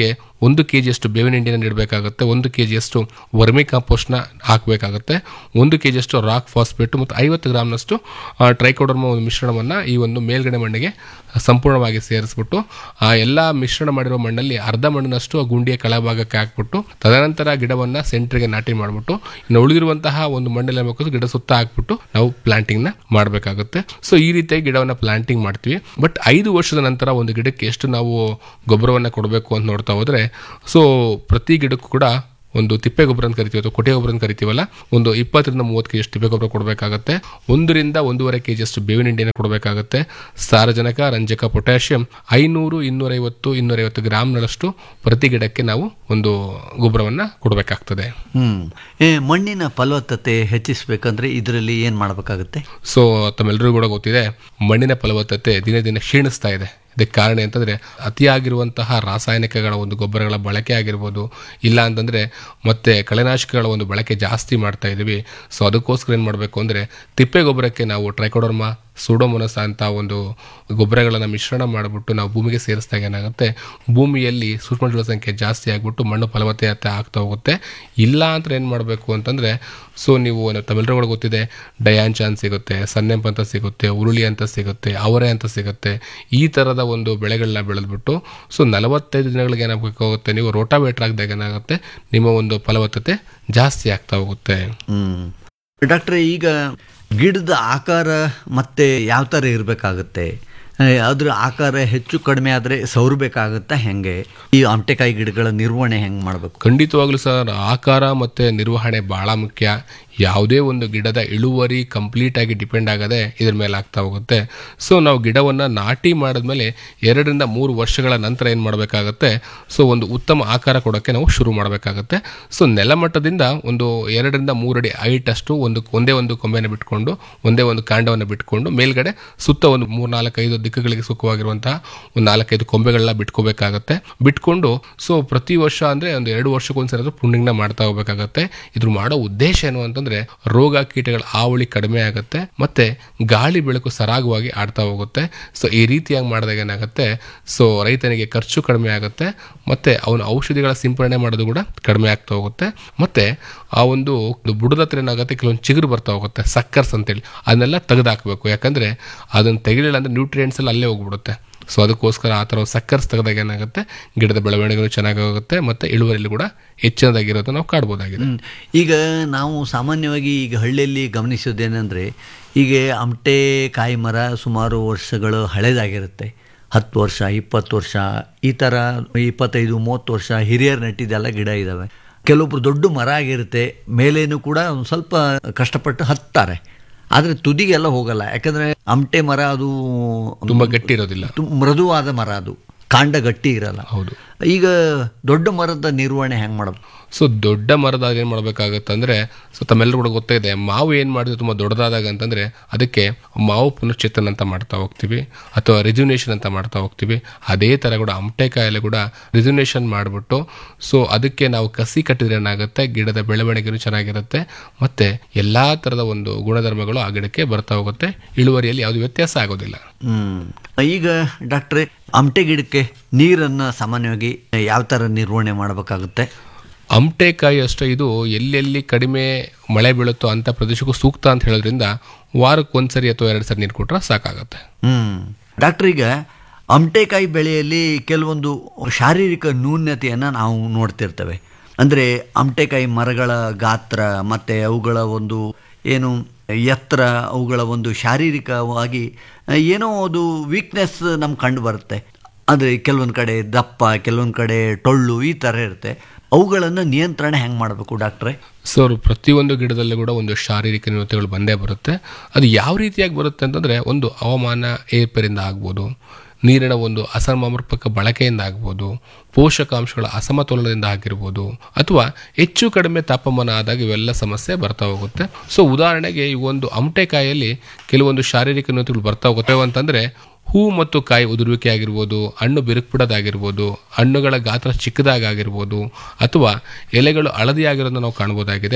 ಒಂದು ಕೆ ಜಿಯಷ್ಟು ಬೇವಿನ ಹಿಂಡಿನ ನೀಡಬೇಕಾಗುತ್ತೆ ಒಂದು ಕೆ ಜಿಯಷ್ಟು ವರ್ಮಿ ಕಾಂಪೋಸ್ಟ್ನ ಹಾಕಬೇಕಾಗುತ್ತೆ ಒಂದು ಕೆ ಜಿಯಷ್ಟು ರಾಕ್ ಫಾಸ್ಫೇಟ್ ಮತ್ತು ಐವತ್ತು ಗ್ರಾಮ್ನಷ್ಟು ಟ್ರೈಕೋಡರ್ಮ ಒಂದು ಮಿಶ್ರಣವನ್ನು ಈ ಒಂದು ಮೇಲ್ಗಡೆ ಮಣ್ಣಿಗೆ ಸಂಪೂರ್ಣವಾಗಿ ಸೇರಿಸ್ಬಿಟ್ಟು ಆ ಎಲ್ಲ ಮಿಶ್ರಣ ಮಾಡಿರೋ ಮಣ್ಣಲ್ಲಿ ಅರ್ಧ ಮಣ್ಣಿನಷ್ಟು ಆ ಗುಂಡಿಯ ಕೆಳಭಾಗಕ್ಕೆ ಹಾಕ್ಬಿಟ್ಟು ತದನಂತರ ಗಿಡವನ್ನ ಸೆಂಟ್ರಿಗೆ ನಾಟಿ ಮಾಡಿಬಿಟ್ಟು ಇನ್ನು ಉಳಿದಿರುವಂತಹ ಒಂದು ಮಣ್ಣಲ್ಲಿ ಹಾಕಿ ಗಿಡ ಸುತ್ತ ಹಾಕ್ಬಿಟ್ಟು ನಾವು ಪ್ಲಾಂಟಿಂಗ್ ನ ಮಾಡಬೇಕಾಗುತ್ತೆ ಸೊ ಈ ರೀತಿಯಾಗಿ ಗಿಡವನ್ನ ಪ್ಲಾಂಟಿಂಗ್ ಮಾಡ್ತೀವಿ ಬಟ್ ಐದು ವರ್ಷದ ನಂತರ ಒಂದು ಗಿಡಕ್ಕೆ ಎಷ್ಟು ನಾವು ಗೊಬ್ಬರವನ್ನ ಕೊಡಬೇಕು ಅಂತ ನೋಡ್ತಾ ಹೋದ್ರೆ ಸೊ ಪ್ರತಿ ಗಿಡಕ್ಕೂ ಕೂಡ ಒಂದು ತಿಪ್ಪೆ ಗೊಬ್ಬರ ಅಂತ ಕರಿತೀವಿ ಅಥವಾ ಕೊಟ್ಟೆ ಗೊಬ್ಬರ ಅಂತ ಕರಿತೀವಲ್ಲ ಒಂದು ಇಪ್ಪತ್ತರಿಂದ ಮೂವತ್ತು ಕೆಜಿ ತಿಪ್ಪೆ ಗೊಬ್ಬರ ಕೊಡಬೇಕಾಗುತ್ತೆ ಒಂದರಿಂದ ಒಂದೂವರೆ ಕೆಜಿ ಅಷ್ಟು ಬೇವಿನ ಹಿಂಡಿನ ಕೊಡಬೇಕಾಗುತ್ತೆ ಸಾರಜನಕ ರಂಜಕ ಪೊಟ್ಯಾಷಿಯಂ ಐನೂರು ಇನ್ನೂರೈವತ್ತು ಇನ್ನೂರೈವತ್ತು ಗ್ರಾಮ್ನಷ್ಟು ಪ್ರತಿ ಗಿಡಕ್ಕೆ ನಾವು ಒಂದು ಗೊಬ್ಬರವನ್ನು ಕೊಡಬೇಕಾಗ್ತದೆ ಹ್ಮ್ ಏ, ಮಣ್ಣಿನ ಫಲವತ್ತತೆ ಹೆಚ್ಚಿಸಬೇಕಂದ್ರೆ ಇದರಲ್ಲಿ ಏನು ಮಾಡಬೇಕಾಗುತ್ತೆ ಸೊ ತಮ್ಮೆಲ್ಲರಿಗೂ ಕೂಡ ಗೊತ್ತಿದೆ ಮಣ್ಣಿನ ಫಲವತ್ತತೆ ದಿನೇ ದಿನೇ ಕ್ಷೀಣಿಸ್ತಾ ಇದೆ ಇದಕ್ಕೆ ಕಾರಣ ಅಂತಂದ್ರೆ ಅತಿಯಾಗಿರುವಂತಹ ರಾಸಾಯನಿಕಗಳ ಒಂದು ಗೊಬ್ಬರಗಳ ಬಳಕೆ ಆಗಿರ್ಬೋದು ಇಲ್ಲ ಅಂತಂದ್ರೆ ಮತ್ತೆ ಕಳೆನಾಶಕಗಳ ಒಂದು ಬಳಕೆ ಜಾಸ್ತಿ ಮಾಡ್ತಾ ಇದೀವಿ ಸೊ ಅದಕ್ಕೋಸ್ಕರ ಏನು ಮಾಡಬೇಕು ಅಂದ್ರೆ ತಿಪ್ಪೆ ಗೊಬ್ಬರಕ್ಕೆ ನಾವು ಟ್ರೈಕೋಡರ್ಮಾ ಸೂಡೋಮೊನಸ್ ಅಂತ ಒಂದು ಗೊಬ್ಬರಗಳನ್ನು ಮಿಶ್ರಣ ಮಾಡಿಬಿಟ್ಟು ನಾವು ಭೂಮಿಗೆ ಸೇರಿಸಿದಾಗ ಏನಾಗುತ್ತೆ ಭೂಮಿಯಲ್ಲಿ ಸೂಕ್ಷ್ಮಜೀವ ಸಂಖ್ಯೆ ಜಾಸ್ತಿ ಆಗಿಬಿಟ್ಟು ಮಣ್ಣು ಫಲವತ್ತತೆ ಆಗ್ತಾ ಹೋಗುತ್ತೆ ಇಲ್ಲ ಅಂತ ಏನು ಮಾಡಬೇಕು ಅಂತಂದ್ರೆ ಸೊ ನೀವು ಏನು ತಮಿಳ್ನಾಡು ಗೊತ್ತಿದೆ ಡಯಾಂಚ ಅಂತ ಸಿಗುತ್ತೆ ಸನ್ನೆಂಪ್ ಅಂತ ಸಿಗುತ್ತೆ ಉರುಳಿ ಅಂತ ಸಿಗುತ್ತೆ ಅವರೆ ಅಂತ ಸಿಗುತ್ತೆ ಈ ಥರದ ಒಂದು ಬೆಳೆಗಳನ್ನ ಬೆಳೆದ್ಬಿಟ್ಟು ಸೊ ನಲವತ್ತೈದು ದಿನಗಳಿಗೆ ಏನಾಗಬೇಕಾಗುತ್ತೆ ನೀವು ರೋಟಾವೇಟ್ರ್ ಹಾಕಿದಾಗ ಏನಾಗುತ್ತೆ ನಿಮ್ಮ ಒಂದು ಫಲವತ್ತತೆ ಜಾಸ್ತಿ ಆಗ್ತಾ ಹೋಗುತ್ತೆ ಹ್ಮ್ ಡಾಕ್ಟ್ರೆ ಈಗ ಗಿಡದ ಆಕಾರ ಮತ್ತೆ ಯಾವ ಥರ ಇರಬೇಕಾಗುತ್ತೆ ಅದ್ರ ಆಕಾರ ಹೆಚ್ಚು ಕಡಿಮೆ ಆದರೆ ಸೌರಬೇಕಾಗುತ್ತಾ ಹೆಂಗೆ ಈ ಆಮಟೆಕಾಯಿ ಗಿಡಗಳ ನಿರ್ವಹಣೆ ಹೆಂಗೆ ಮಾಡಬೇಕು ಖಂಡಿತವಾಗ್ಲೂ ಸರ್ ಆಕಾರ ಮತ್ತು ನಿರ್ವಹಣೆ ಬಹಳ ಮುಖ್ಯ ಯಾವುದೇ ಒಂದು ಗಿಡದ ಇಳುವರಿ ಕಂಪ್ಲೀಟ್ ಆಗಿ ಡಿಪೆಂಡ್ ಆಗದೆ ಇದ್ರ ಮೇಲೆ ಆಗ್ತಾ ಹೋಗುತ್ತೆ ಸೊ ನಾವು ಗಿಡವನ್ನು ನಾಟಿ ಮಾಡಿದ್ಮೇಲೆ ಎರಡರಿಂದ ಮೂರು ವರ್ಷಗಳ ನಂತರ ಏನು ಮಾಡಬೇಕಾಗತ್ತೆ ಸೊ ಒಂದು ಉತ್ತಮ ಆಕಾರ ಕೊಡೋಕ್ಕೆ ನಾವು ಶುರು ಮಾಡಬೇಕಾಗತ್ತೆ ಸೊ ನೆಲಮಟ್ಟದಿಂದ ಒಂದು ಎರಡರಿಂದ ಮೂರಡಿ ಹೈಟ್ ಅಷ್ಟು ಒಂದು ಒಂದೇ ಒಂದು ಕೊಂಬೆನ ಬಿಟ್ಕೊಂಡು ಒಂದೇ ಒಂದು ಕಾಂಡವನ್ನು ಬಿಟ್ಕೊಂಡು ಮೇಲ್ಗಡೆ ಸುತ್ತ ಒಂದು ಮೂರು ನಾಲ್ಕೈದು ದಿಕ್ಕುಗಳಿಗೆ ಸುಖವಾಗಿರುವಂತಹ ಒಂದು ನಾಲ್ಕೈದು ಕೊಂಬೆಗಳನ್ನ ಬಿಟ್ಕೋಬೇಕಾಗತ್ತೆ ಬಿಟ್ಕೊಂಡು ಸೊ ಪ್ರತಿ ವರ್ಷ ಅಂದ್ರೆ ಒಂದು ಎರಡು ವರ್ಷಕ್ಕೊಂದ್ಸರಿ ಪುಣ್ಯಂಗ್ನ ಮಾಡ್ತಾ ಹೋಗ್ಬೇಕಾಗತ್ತೆ ಇದ್ರ ಮಾಡೋ ಉದ್ದೇಶ ಏನು ಅಂತಂದ್ರೆ ರೋಗ ಕೀಟಗಳ ಹಾವಳಿ ಕಡಿಮೆ ಆಗುತ್ತೆ ಮತ್ತೆ ಗಾಳಿ ಬೆಳಕು ಸರಾಗವಾಗಿ ಆಡ್ತಾ ಹೋಗುತ್ತೆ ಸೊ ಈ ರೀತಿಯಾಗಿ ಮಾಡಿದಾಗ ಏನಾಗುತ್ತೆ ಸೊ ರೈತನಿಗೆ ಖರ್ಚು ಕಡಿಮೆ ಆಗುತ್ತೆ ಮತ್ತೆ ಅವನ ಔಷಧಿಗಳ ಸಿಂಪರಣೆ ಮಾಡೋದು ಕೂಡ ಕಡಿಮೆ ಆಗ್ತಾ ಹೋಗುತ್ತೆ ಮತ್ತೆ ಆ ಒಂದು ಬುಡದ ಹತ್ರ ಏನಾಗುತ್ತೆ ಕೆಲವೊಂದು ಚಿಗುರು ಬರ್ತಾ ಹೋಗುತ್ತೆ ಸಕ್ಕರ್ಸ್ ಅಂತೇಳಿ ಅದನ್ನೆಲ್ಲ ತೆಗೆದಾಕಬೇಕು ಯಾಕಂದ್ರೆ ಅದನ್ನ ತೆಗಿಲಿಲ್ಲ ಅಂದ್ರೆ ನ್ಯೂಟ್ರಿಯೆಂಟ್ಸ್ ಎಲ್ಲ ಅಲ್ಲೇ ಹೋಗ್ಬಿಡುತ್ತೆ ಸೊ ಅದಕ್ಕೋಸ್ಕರ ಆ ಥರ ಸಕ್ಕರ್ಸ್ ತೆಗೆದಾಗ ಏನಾಗುತ್ತೆ ಗಿಡದ ಬೆಳವಣಿಗೆ ಚೆನ್ನಾಗಿ ಹೋಗುತ್ತೆ ಮತ್ತೆ ಇಳುವರಿಲಿ ಕೂಡ ಹೆಚ್ಚಿನದಾಗಿರೋದು ನಾವು ಕಾಡ್ಬೋದಾಗಿದೆ ಹ್ಮ್. ಈಗ ನಾವು ಸಾಮಾನ್ಯವಾಗಿ ಈಗ ಹಳ್ಳಿಯಲ್ಲಿ ಗಮನಿಸೋದೇನೆಂದರೆ ಈಗ ಅಮಟೆ ಕಾಯಿ ಮರ ಸುಮಾರು ವರ್ಷಗಳು ಹಳೇದಾಗಿರುತ್ತೆ ಹತ್ತು ವರ್ಷ ಇಪ್ಪತ್ತು ವರ್ಷ ಈ ಥರ ಇಪ್ಪತ್ತೈದು ಮೂವತ್ತು ವರ್ಷ ಹಿರಿಯರು ನೆಟ್ಟಿದ್ದೆಲ್ಲ ಗಿಡ ಇದ್ದಾವೆ ಕೆಲವೊಬ್ರು ದೊಡ್ಡ ಮರ ಆಗಿರುತ್ತೆ ಮೇಲೇನು ಕೂಡ ಒಂದು ಸ್ವಲ್ಪ ಕಷ್ಟಪಟ್ಟು ಹತ್ತಾರೆ ಆದರೆ ತುದಿಗೆಲ್ಲ ಹೋಗಲ್ಲ ಯಾಕಂದರೆ ಅಮಟೆ ಮರ ಅದು ತುಂಬಾ ಗಟ್ಟಿ ಇರೋದಿಲ್ಲ ತು- ಮೃದುವಾದ ಮರ ಅದು ಕಾಂಡ ಗಟ್ಟಿ ಇರಲ್ಲ ಹೌದು ಈಗ ದೊಡ್ಡ ಮರದ ನಿರ್ವಹಣೆ ಹೆಂಗೆ ಮಾಡಬೇಕು ಸೊ ದೊಡ್ಡ ಮರದಾಗ ಏನು ಮಾಡಬೇಕಾಗತ್ತೆ ಅಂದರೆ ಸೊ ತಮ್ಮೆಲ್ಲರೂ ಕೂಡ ಗೊತ್ತಿದೆ ಮಾವು ಏನು ಮಾಡಿದ್ರೆ ತುಂಬ ದೊಡ್ಡದಾದಾಗ ಅಂತಂದರೆ ಅದಕ್ಕೆ ಮಾವು ಪುನಶ್ಚೇತನ ಅಂತ ಮಾಡ್ತಾ ಹೋಗ್ತೀವಿ ಅಥವಾ ರಿಜುನೇಷನ್ ಅಂತ ಮಾಡ್ತಾ ಹೋಗ್ತೀವಿ ಅದೇ ಥರ ಕೂಡ ಅಮಟೆಕಾಯಲ್ಲಿ ಕೂಡ ರಿಜುನೇಷನ್ ಮಾಡಿಬಿಟ್ಟು ಸೊ ಅದಕ್ಕೆ ನಾವು ಕಸಿ ಕಟ್ಟಿದ್ರೆ ಏನಾಗುತ್ತೆ ಗಿಡದ ಬೆಳವಣಿಗೆನೂ ಚೆನ್ನಾಗಿರುತ್ತೆ ಮತ್ತು ಎಲ್ಲ ಥರದ ಒಂದು ಗುಣಧರ್ಮಗಳು ಆ ಗಿಡಕ್ಕೆ ಬರ್ತಾ ಹೋಗುತ್ತೆ ಇಳುವರಿಯಲ್ಲಿ ಯಾವುದೇ ವ್ಯತ್ಯಾಸ ಆಗೋದಿಲ್ಲ ಹ್ಮ್ ಈಗ ಡಾಕ್ಟ್ರೆ ಅಮಟೆ ಗಿಡಕ್ಕೆ ನೀರನ್ನು ಸಾಮಾನ್ಯವಾಗಿ ಯಾವ ಥರ ನಿರ್ವಹಣೆ ಮಾಡಬೇಕಾಗುತ್ತೆ ಅಮಟೆಕಾಯಿ ಅಷ್ಟೇ ಇದು ಎಲ್ಲೆಲ್ಲಿ ಕಡಿಮೆ ಮಳೆ ಬೀಳುತ್ತೋ ಅಂಥ ಪ್ರದೇಶಕ್ಕೂ ಸೂಕ್ತ ಅಂತ ಹೇಳೋದ್ರಿಂದ ವಾರಕ್ಕೆ ಒಂದ್ಸರಿ ಅಥವಾ ಎರಡು ಸರಿ ನೀರು ಕೊಟ್ರೆ ಸಾಕಾಗುತ್ತೆ ಹ್ಮ್ ಡಾಕ್ಟ್ರ್ ಈಗ ಅಮಟೆಕಾಯಿ ಬೆಳೆಯಲ್ಲಿ ಕೆಲವೊಂದು ಶಾರೀರಿಕ ನ್ಯೂನ್ಯತೆಯನ್ನು ನಾವು ನೋಡ್ತಿರ್ತೇವೆ ಅಂದರೆ ಅಮಟೆಕಾಯಿ ಮರಗಳ ಗಾತ್ರ ಮತ್ತು ಅವುಗಳ ಒಂದು ಏನು ಎತ್ತರ ಅವುಗಳ ಒಂದು ಶಾರೀರಿಕವಾಗಿ ಏನೋ ಒಂದು ವೀಕ್ನೆಸ್ ನಮ್ಗೆ ಕಂಡು ಬರುತ್ತೆ ಅಂದರೆ ಕೆಲವೊಂದು ಕಡೆ ದಪ್ಪ ಕೆಲವೊಂದು ಕಡೆ ಟೊಳ್ಳು ಈ ಥರ ಇರುತ್ತೆ ಅವುಗಳನ್ನು ನಿಯಂತ್ರಣ ಹೆಂಗೆ ಮಾಡಬೇಕು ಡಾಕ್ಟ್ರೆ ಸೊ ಅವರು ಪ್ರತಿಯೊಂದು ಗಿಡದಲ್ಲೂ ಕೂಡ ಒಂದು ಶಾರೀರಿಕ ನ್ಯೂನತೆಗಳು ಬಂದೇ ಬರುತ್ತೆ ಅದು ಯಾವ ರೀತಿಯಾಗಿ ಬರುತ್ತೆ ಅಂತಂದರೆ ಒಂದು ಹವಾಮಾನ ಏರ್ಪೇರಿಂದ ಆಗ್ಬೋದು ನೀರಿನ ಒಂದು ಅಸಮರ್ಪಕ ಬಳಕೆಯಿಂದ ಆಗ್ಬೋದು ಪೋಷಕಾಂಶಗಳ ಅಸಮತೋಲನದಿಂದ ಆಗಿರ್ಬೋದು ಅಥವಾ ಹೆಚ್ಚು ಕಡಿಮೆ ತಾಪಮಾನ ಆದಾಗ ಇವೆಲ್ಲ ಸಮಸ್ಯೆ ಬರ್ತಾ ಹೋಗುತ್ತೆ ಸೊ ಉದಾಹರಣೆಗೆ ಈ ಒಂದು ಅಮಟೆಕಾಯಲ್ಲಿ ಕೆಲವೊಂದು ಶಾರೀರಿಕ ನ್ಯೂನತೆಗಳು ಬರ್ತಾ ಹೋಗುತ್ತೆ ಅಂತಂದರೆ ಹೂ ಮತ್ತು ಕಾಯಿ ಉದುರುವಿಕೆ ಆಗಿರ್ಬೋದು ಹಣ್ಣು ಬಿರುಕುಬಿಡೋದಾಗಿರ್ಬೋದು ಹಣ್ಣುಗಳ ಗಾತ್ರ ಚಿಕ್ಕದಾಗಿರ್ಬೋದು ಅಥವಾ ಎಲೆಗಳು ಹಳದಿಯಾಗಿರೋದನ್ನ ನಾವು ಕಾಣ್ಬೋದಾಗಿದೆ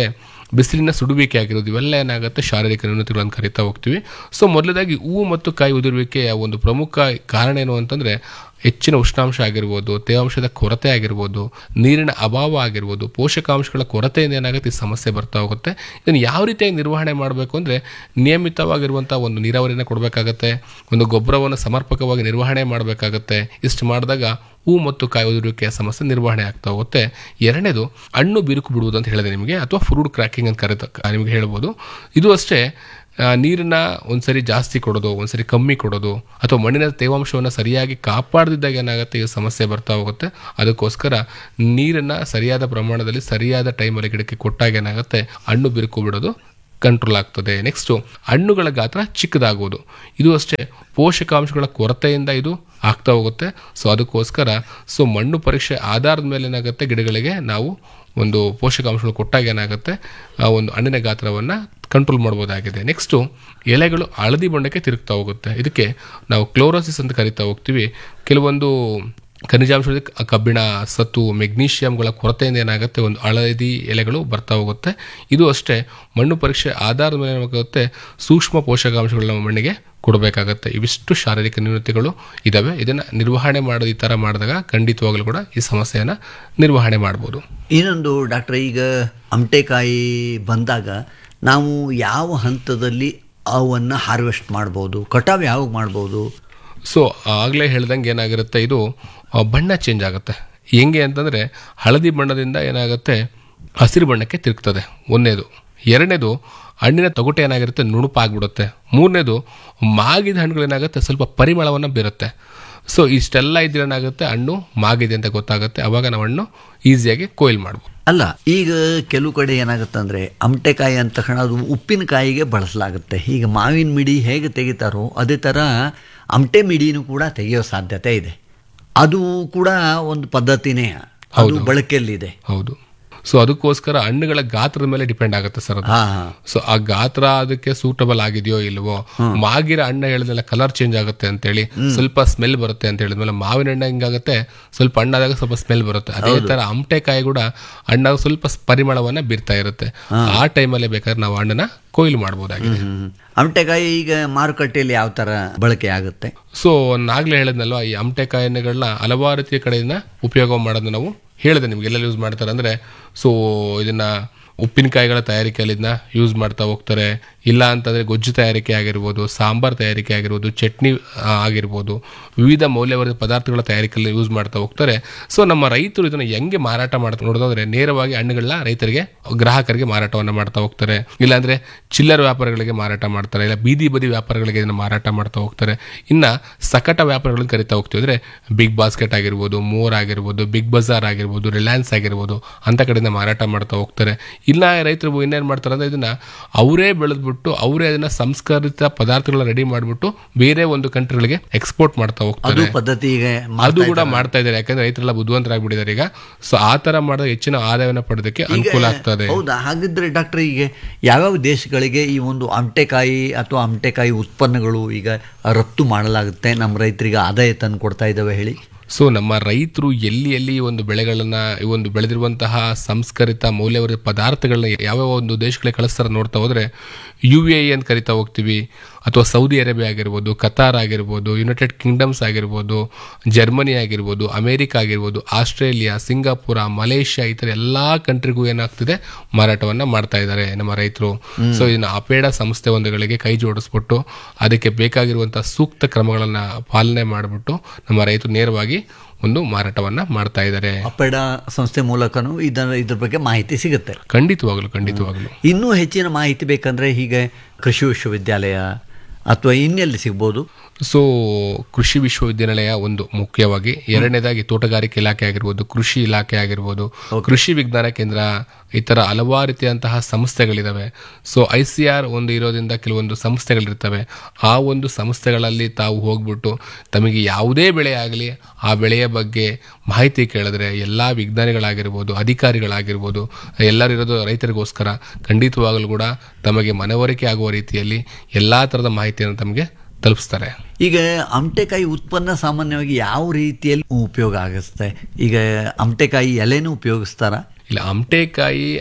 ಬಿಸಿಲಿನ ಸುಡುವಿಕೆ ಆಗಿರೋದು ಇವೆಲ್ಲ ಏನಾಗುತ್ತೆ ಶಾರೀರಿಕ ನ್ಯೂನತೆಗಳನ್ನು ಕರಿತಾ ಹೋಗ್ತೀವಿ ಸೊ ಮೊದಲದಾಗಿ ಹೂವು ಮತ್ತು ಕಾಯಿ ಉದುರುವಿಕೆಯ ಒಂದು ಪ್ರಮುಖ ಕಾರಣ ಏನು ಅಂತಂದ್ರೆ ಹೆಚ್ಚಿನ ಉಷ್ಣಾಂಶ ಆಗಿರ್ಬೋದು ತೇವಾಂಶದ ಕೊರತೆ ಆಗಿರ್ಬೋದು ನೀರಿನ ಅಭಾವ ಆಗಿರ್ಬೋದು ಪೋಷಕಾಂಶಗಳ ಕೊರತೆಯಿಂದ ಏನಾಗುತ್ತೆ ಈ ಸಮಸ್ಯೆ ಬರ್ತಾ ಹೋಗುತ್ತೆ ಇದನ್ನು ಯಾವ ರೀತಿಯಾಗಿ ನಿರ್ವಹಣೆ ಮಾಡಬೇಕು ಅಂದರೆ ನಿಯಮಿತವಾಗಿರುವಂಥ ಒಂದು ನೀರಾವರಿನ ಕೊಡಬೇಕಾಗತ್ತೆ ಒಂದು ಗೊಬ್ಬರವನ್ನು ಸಮರ್ಪಕವಾಗಿ ನಿರ್ವಹಣೆ ಮಾಡಬೇಕಾಗತ್ತೆ ಇಷ್ಟು ಮಾಡಿದಾಗ ಹೂ ಮತ್ತು ಕಾಯಿ ಉದುರುವಿಕೆಯ ಸಮಸ್ಯೆ ನಿರ್ವಹಣೆ ಆಗ್ತಾ ಹೋಗುತ್ತೆ ಎರಡನೇದು ಹಣ್ಣು ಬಿರುಕು ಬಿಡುವುದು ಅಂತ ಹೇಳಿದೆ ನಿಮಗೆ ಅಥವಾ ಫ್ರೂಟ್ ಕ್ರ್ಯಾಕಿಂಗ್ ಅಂತ ಕರೆತ ನಿಮಗೆ ಹೇಳ್ಬೋದು ಇದು ಅಷ್ಟೇ ಆ, ನೀರನ್ನ ಒಂದ್ಸರಿ ಜಾಸ್ತಿ ಕೊಡೋದು ಒಂದ್ಸರಿ ಕಮ್ಮಿ ಕೊಡೋದು ಅಥವಾ ಮಣ್ಣಿನ ತೇವಾಂಶವನ್ನು ಸರಿಯಾಗಿ ಕಾಪಾಡದಿದ್ದಾಗ ಏನಾಗುತ್ತೆ ಈ ಸಮಸ್ಯೆ ಬರ್ತಾ ಹೋಗುತ್ತೆ ಅದಕ್ಕೋಸ್ಕರ ನೀರನ್ನ ಸರಿಯಾದ ಪ್ರಮಾಣದಲ್ಲಿ ಸರಿಯಾದ ಟೈಮಲ್ಲಿ ಗಿಡಕ್ಕೆ ಕೊಟ್ಟಾಗ ಏನಾಗುತ್ತೆ ಹಣ್ಣು ಬಿರುಕು ಬಿಡೋದು ಕಂಟ್ರೋಲ್ ಆಗ್ತದೆ ನೆಕ್ಸ್ಟು ಹಣ್ಣುಗಳ ಗಾತ್ರ ಚಿಕ್ಕದಾಗುವುದು ಇದು ಅಷ್ಟೇ ಪೋಷಕಾಂಶಗಳ ಕೊರತೆಯಿಂದ ಇದು ಆಗ್ತಾ ಹೋಗುತ್ತೆ ಸೊ ಅದಕ್ಕೋಸ್ಕರ ಸೊ ಮಣ್ಣು ಪರೀಕ್ಷೆ ಆಧಾರದ ಮೇಲೆ ಏನಾಗುತ್ತೆ ಗಿಡಗಳಿಗೆ ನಾವು ಒಂದು ಪೋಷಕಾಂಶಗಳು ಕೊಟ್ಟಾಗ ಏನಾಗುತ್ತೆ ಆ ಒಂದು ಹಣ್ಣಿನ ಗಾತ್ರವನ್ನು ಕಂಟ್ರೋಲ್ ಮಾಡ್ಬೋದಾಗಿದೆ ನೆಕ್ಸ್ಟು ಎಲೆಗಳು ಹಳದಿ ಬಣ್ಣಕ್ಕೆ ತಿರುಗ್ತಾ ಹೋಗುತ್ತೆ ಇದಕ್ಕೆ ನಾವು ಕ್ಲೋರೋಸಿಸ್ ಅಂತ ಕರಿತಾ ಹೋಗ್ತೀವಿ ಕೆಲವೊಂದು ಖನಿಜಾಂಶದ ಕ- ಕಬ್ಬಿಣ ಸತ್ತು ಮೆಗ್ನೀಷಿಯಂಗಳ ಕೊರತೆಯಿಂದ ಏನಾಗುತ್ತೆ ಒಂದು ಹಳದಿ ಎಲೆಗಳು ಬರ್ತಾ ಹೋಗುತ್ತೆ ಇದು ಅಷ್ಟೇ ಮಣ್ಣು ಪರೀಕ್ಷೆ ಆಧಾರದ ಮೇಲೆ ಏನಾಗುತ್ತೆ ಸೂಕ್ಷ್ಮ ಪೋಷಕಾಂಶಗಳನ್ನ ಮಣ್ಣಿಗೆ ಕೊಡಬೇಕಾಗತ್ತೆ ಇವಿಷ್ಟು ಶಾರೀರಿಕ ನ್ಯೂನತೆಗಳು ಇದಾವೆ ಇದನ್ನು ನಿರ್ವಹಣೆ ಮಾಡೋದು ಈ ಥರ ಮಾಡಿದಾಗ ಖಂಡಿತವಾಗಲೂ ಕೂಡ ಈ ಸಮಸ್ಯೆಯನ್ನು ನಿರ್ವಹಣೆ ಮಾಡ್ಬೋದು ಇನ್ನೊಂದು ಡಾಕ್ಟ್ರೆ ಈಗ ಅಮಟೆಕಾಯಿ ಬಂದಾಗ ನಾವು ಯಾವ ಹಂತದಲ್ಲಿ ಅವನ್ನು ಹಾರ್ವೆಸ್ಟ್ ಮಾಡ್ಬೋದು ಕಟಾವು ಯಾವಾಗ ಮಾಡ್ಬೋದು ಸೊ ಆಗಲೇ ಹೇಳ್ದಂಗೆ ಏನಾಗಿರುತ್ತೆ ಇದು ಆ, ಬಣ್ಣ ಚೇಂಜ್ ಆಗುತ್ತೆ ಹೆಂಗೆ ಅಂತಂದರೆ ಹಳದಿ ಬಣ್ಣದಿಂದ ಏನಾಗುತ್ತೆ ಹಸಿರು ಬಣ್ಣಕ್ಕೆ ತಿರುಗ್ತದೆ ಒಂದನೇದು ಎರಡನೇದು ಹಣ್ಣಿನ ತೊಗಟೆ ಏನಾಗಿರುತ್ತೆ ನುಣುಪಾಗ್ಬಿಡುತ್ತೆ ಮೂರನೇದು ಮಾಗಿದ ಹಣ್ಣುಗಳೇನಾಗುತ್ತೆ ಸ್ವಲ್ಪ ಪರಿಮಳವನ್ನು ಬೀರುತ್ತೆ ಸೊ ಇಷ್ಟೆಲ್ಲ ಇದ್ರೆ ಏನಾಗುತ್ತೆ ಹಣ್ಣು ಮಾಗಿದೆ ಅಂತ ಗೊತ್ತಾಗುತ್ತೆ ಅವಾಗ ನಾವು ಹಣ್ಣು ಈಸಿಯಾಗಿ ಕೊಯ್ಲು ಮಾಡ್ಬೋದು ಅಲ್ಲ ಈಗ ಕೆಲವು ಕಡೆ ಏನಾಗುತ್ತೆ ಅಂದರೆ ಅಮಟೆಕಾಯಿ ಅಂತ ತಕ್ಷಣ ಅದು ಉಪ್ಪಿನಕಾಯಿಗೆ ಬಳಸಲಾಗುತ್ತೆ ಈಗ ಮಾವಿನ ಮಿಡಿ ಹೇಗೆ ತೆಗಿತಾರೋ ಅದೇ ಥರ ಅಮಟೆ ಮಿಡಿನೂ ಕೂಡ ತೆಗೆಯೋ ಸಾಧ್ಯತೆ ಇದೆ ಅದು ಕೂಡ ಒಂದು ಪದ್ಧತಿನೇ ಅದು ಬಳಕೆಯಲ್ಲಿದೆ ಹೌದು ಸೊ ಅದಕ್ಕೋಸ್ಕರ ಹಣ್ಣುಗಳ ಗಾತ್ರದ ಮೇಲೆ ಡಿಪೆಂಡ್ ಆಗುತ್ತೆ ಸರ್ ಅದು ಹಾ ಹಾ ಸೊ ಆ ಗಾತ್ರ ಅದಕ್ಕೆ ಸೂಟಬಲ್ ಆಗಿದೆಯೋ ಇಲ್ವೋ ಮಾಗಿರ ಹಣ್ಣು ಹೇಳಿದ್ಮೇಲೆ ಕಲರ್ ಚೇಂಜ್ ಆಗುತ್ತೆ ಅಂತೇಳಿ ಸ್ವಲ್ಪ ಸ್ಮೆಲ್ ಬರುತ್ತೆ ಅಂತ ಹೇಳಿದ್ಮೇಲೆ ಮಾವಿನ ಹಣ್ಣು ಹಿಂಗಾಗುತ್ತೆ ಸ್ವಲ್ಪ ಹಣ್ಣಾದಾಗ ಸ್ವಲ್ಪ ಸ್ಮೆಲ್ ಬರುತ್ತೆ ಅದೇ ತರ ಅಮಟೆಕಾಯಿ ಕೂಡ ಹಣ್ಣಾಗ ಸ್ವಲ್ಪ ಸ್- ಪರಿಮಳವನ್ನ ಬೀರ್ತಾ ಇರುತ್ತೆ ಆ ಟೈಮಲ್ಲಿ ಬೇಕಾದ್ರೆ ನಾವು ಹಣ್ಣನ್ನ ಕೊಯ್ಲು ಮಾಡಬಹುದಾಗಿದೆ ಹ್ಮ್. ಅಮಟೆಕಾಯಿ ಈಗ ಮಾರುಕಟ್ಟೆಯಲ್ಲಿ ಯಾವ ಥರ ಬಳಕೆ ಆಗುತ್ತೆ ಸೊ ನಾಗ್ಲೇ ಹೇಳಿದ್ನಲ್ವಾ ಈ ಅಮಟೆಕಾಯಿ ಎಣ್ಣೆಗಳನ್ನ ಹಲವಾರು ರೀತಿಯ ಕಡೆಯಿಂದ ಉಪಯೋಗ ಮಾಡೋದು ನಾವು ಹೇಳಿದೆ ನಿಮ್ಗೆ ಎಲ್ಲೆಲ್ಲಿ ಯೂಸ್ ಮಾಡ್ತಾರೆ ಅಂದ್ರೆ ಸೊ ಇದನ್ನ ಉಪ್ಪಿನಕಾಯಿಗಳ ತಯಾರಿಕೆಯಲ್ಲಿ ಇದನ್ನ ಯೂಸ್ ಮಾಡ್ತಾ ಹೋಗ್ತಾರೆ ಇಲ್ಲ ಅಂತಂದ್ರೆ ಗೊಜ್ಜು ತಯಾರಿಕೆ ಆಗಿರ್ಬೋದು ಸಾಂಬಾರ್ ತಯಾರಿಕೆ ಆಗಿರ್ಬೋದು ಚಟ್ನಿ ಆ, ಆಗಿರ್ಬೋದು ವಿವಿಧ ಮೌಲ್ಯವರ್ಧಿತ ಪದಾರ್ಥಗಳ ತಯಾರಿಕೆಯಲ್ಲಿ ಯೂಸ್ ಮಾಡ್ತಾ ಹೋಗ್ತಾರೆ ಸೊ ನಮ್ಮ ರೈತರು ಇದನ್ನ ಹೆಂಗೆ ಮಾರಾಟ ಮಾಡ್ತಾ ನೋಡೋದಾದ್ರೆ ನೇರವಾಗಿ ಹಣ್ಣುಗಳನ್ನ ರೈತರಿಗೆ ಗ್ರಾಹಕರಿಗೆ ಮಾರಾಟವನ್ನ ಮಾಡ್ತಾ ಹೋಗ್ತಾರೆ ಇಲ್ಲಾಂದ್ರೆ ಚಿಲ್ಲರ್ ವ್ಯಾಪಾರಗಳಿಗೆ ಮಾರಾಟ ಮಾಡ್ತಾರೆ ಇಲ್ಲ ಬೀದಿ ಬದಿ ವ್ಯಾಪಾರಗಳಿಗೆ ಇದನ್ನ ಮಾರಾಟ ಮಾಡ್ತಾ ಹೋಗ್ತಾರೆ ಇನ್ನ ಸಕಟ ವ್ಯಾಪಾರಗಳನ್ನು ಕರಿತಾ ಹೋಗ್ತೀವಿ ಅಂದ್ರೆ ಬಿಗ್ ಬಾಸ್ಕೆಟ್ ಆಗಿರ್ಬೋದು ಮೋರ್ ಆಗಿರ್ಬೋದು ಬಿಗ್ ಬಜಾರ್ ಆಗಿರ್ಬೋದು ರಿಲಯನ್ಸ್ ಆಗಿರ್ಬೋದು ಅಂತ ಕಡೆಯಿಂದ ಮಾರಾಟ ಮಾಡ್ತಾ ಹೋಗ್ತಾರೆ ಇಲ್ಲ ರೈತರು ಇನ್ನೇನ್ ಮಾಡ್ತಾರೆ ಅಂದ್ರೆ ಇದನ್ನ ಅವರೇ ಬೆಳೆದ್ಬಿಟ್ಟು ಅವರೇ ಅದನ್ನ ಸಂಸ್ಕರಿತ ಪದಾರ್ಥಗಳನ್ನ ರೆಡಿ ಮಾಡ್ಬಿಟ್ಟು ಬೇರೆ ಒಂದು ಕಂಟ್ರಿಗಳಿಗೆ ಎಕ್ಸ್ಪೋರ್ಟ್ ಮಾಡ್ತಾ ಅದು ಹೋಗ್ತಾರೆ ಪದ್ಧತಿ ಈಗ ಅದು ಕೂಡ ಮಾಡ್ತಾ ಇದ್ದಾರೆ ಯಾಕಂದ್ರೆ ರೈತರೆಲ್ಲ ಬುದ್ಧಿವಂತರಾಗ್ಬಿಟ್ಟಿದ್ದಾರೆ ಈಗ ಸೊ ಆ ತರ ಮಾಡಿದ್ರೆ ಹೆಚ್ಚಿನ ಆದಾಯವನ್ನು ಪಡೆದಕ್ಕೆ ಅನುಕೂಲ ಆಗ್ತದೆ ಹೌದಾ ಹಾಗಿದ್ರೆ ಡಾಕ್ಟರ್ ಈಗ ಯಾವ್ಯಾವ ದೇಶಗಳಿಗೆ ಈ ಒಂದು ಅಮಟೆಕಾಯಿ ಅಥವಾ ಅಮಟೆಕಾಯಿ ಉತ್ಪನ್ನಗಳು ಈಗ ರಫ್ತು ಮಾಡಲಾಗುತ್ತೆ ನಮ್ಮ ರೈತರಿಗೆ ಆದಾಯ ತಂದು ಕೊಡ್ತಾ ಇದ್ದಾವೆ ಹೇಳಿ ಸೊ ನಮ್ಮ ರೈತರು ಎಲ್ಲಿ ಎಲ್ಲಿ ಈ ಒಂದು ಬೆಳೆಗಳನ್ನ ಈ ಒಂದು ಬೆಳೆದಿರುವಂತಹ ಸಂಸ್ಕರಿತ ಮೌಲ್ಯವರ್ಧಿತ ಪದಾರ್ಥಗಳನ್ನ ಯಾವ್ಯಾವ ಒಂದು ದೇಶಗಳಿಗೆ ಕಳಿಸ್ತಾರೆ ನೋಡ್ತಾ ಹೋದ್ರೆ ಯು ಎ ಅಂತ ಕರಿತಾ ಹೋಗ್ತೀವಿ ಅಥವಾ ಸೌದಿ ಅರೇಬಿಯಾ ಆಗಿರ್ಬೋದು ಕತಾರ್ ಆಗಿರ್ಬೋದು ಯುನೈಟೆಡ್ ಕಿಂಗ್ಡಮ್ಸ್ ಆಗಿರ್ಬೋದು ಜರ್ಮನಿ ಆಗಿರ್ಬೋದು ಅಮೆರಿಕ ಆಗಿರ್ಬೋದು ಆಸ್ಟ್ರೇಲಿಯಾ ಸಿಂಗಾಪುರ ಮಲೇಷ್ಯಾ ಈ ಥರ ಎಲ್ಲಾ ಕಂಟ್ರಿಗೂ ಏನಾಗ್ತಿದೆ ಮಾರಾಟವನ್ನ ಮಾಡ್ತಾ ಇದ್ದಾರೆ ನಮ್ಮ ರೈತರು ಸೊ ಇದನ್ನ ಅಪೇಡ ಸಂಸ್ಥೆ ಒಂದುಗಳಿಗೆ ಕೈ ಜೋಡಿಸ್ಬಿಟ್ಟು ಅದಕ್ಕೆ ಬೇಕಾಗಿರುವಂತಹ ಸೂಕ್ತ ಕ್ರಮಗಳನ್ನ ಪಾಲನೆ ಮಾಡಿಬಿಟ್ಟು ನಮ್ಮ ರೈತರು ನೇರವಾಗಿ ಒಂದು ಮಾರಾಟವನ್ನ ಮಾಡ್ತಾ ಇದ್ದಾರೆ ಅಪೆಡ ಸಂಸ್ಥೆ ಮೂಲಕನೂ ಇದರ ಇದ್ರ ಬಗ್ಗೆ ಮಾಹಿತಿ ಸಿಗುತ್ತೆ ಖಂಡಿತವಾಗ್ಲು ಖಂಡಿತವಾಗ್ಲು ಇನ್ನೂ ಹೆಚ್ಚಿನ ಮಾಹಿತಿ ಬೇಕಂದ್ರೆ ಹೀಗೆ ಕೃಷಿ ವಿಶ್ವವಿದ್ಯಾಲಯ ಅಥವಾ ಇನ್ನೆಲ್ಲಿ ಸಿಗ್ಬೋದು ಸೊ ಕೃಷಿ ವಿಶ್ವವಿದ್ಯಾನಿಲಯ ಒಂದು ಮುಖ್ಯವಾಗಿ ಎರಡನೇದಾಗಿ ತೋಟಗಾರಿಕೆ ಇಲಾಖೆ ಆಗಿರ್ಬೋದು ಕೃಷಿ ಇಲಾಖೆ ಆಗಿರ್ಬೋದು ಕೃಷಿ ವಿಜ್ಞಾನ ಕೇಂದ್ರ ಈ ತರ ಹಲವಾರು ರೀತಿಯಂತಹ ಸಂಸ್ಥೆಗಳಿದಾವೆ ಸೊ ಐ ಸಿ ಆರ್ ಒಂದು ಇರೋದ್ರಿಂದ ಕೆಲವೊಂದು ಸಂಸ್ಥೆಗಳಿರ್ತವೆ ಆ ಒಂದು ಸಂಸ್ಥೆಗಳಲ್ಲಿ ತಾವು ಹೋಗ್ಬಿಟ್ಟು ತಮಗೆ ಯಾವುದೇ ಬೆಳೆ ಆಗಲಿ ಆ ಬೆಳೆಯ ಬಗ್ಗೆ ಮಾಹಿತಿ ಕೇಳಿದ್ರೆ ಎಲ್ಲ ವಿಜ್ಞಾನಿಗಳಾಗಿರ್ಬೋದು ಅಧಿಕಾರಿಗಳಾಗಿರ್ಬೋದು ಎಲ್ಲರೂ ಇರೋದು ರೈತರಿಗೋಸ್ಕರ ಖಂಡಿತವಾಗಲೂ ಕೂಡ ತಮಗೆ ಮನವರಿಕೆ ಆಗುವ ರೀತಿಯಲ್ಲಿ ಎಲ್ಲಾ ತರದ ಮಾಹಿತಿಯನ್ನು ತಮಗೆ ತಲುಪಿಸ್ತಾರೆ ಈಗ ಅಮಟೆಕಾಯಿ ಉತ್ಪನ್ನ ಸಾಮಾನ್ಯವಾಗಿ ಯಾವ ರೀತಿಯಲ್ಲಿ ಉಪಯೋಗ ಆಗಿಸುತ್ತೆ ಈಗ ಅಮಟೆಕಾಯಿ ಎಲೆನೂ ಉಪಯೋಗಿಸ್ತಾರ ಇಲ್ಲ ಅಮಟೆಕಾಯಿ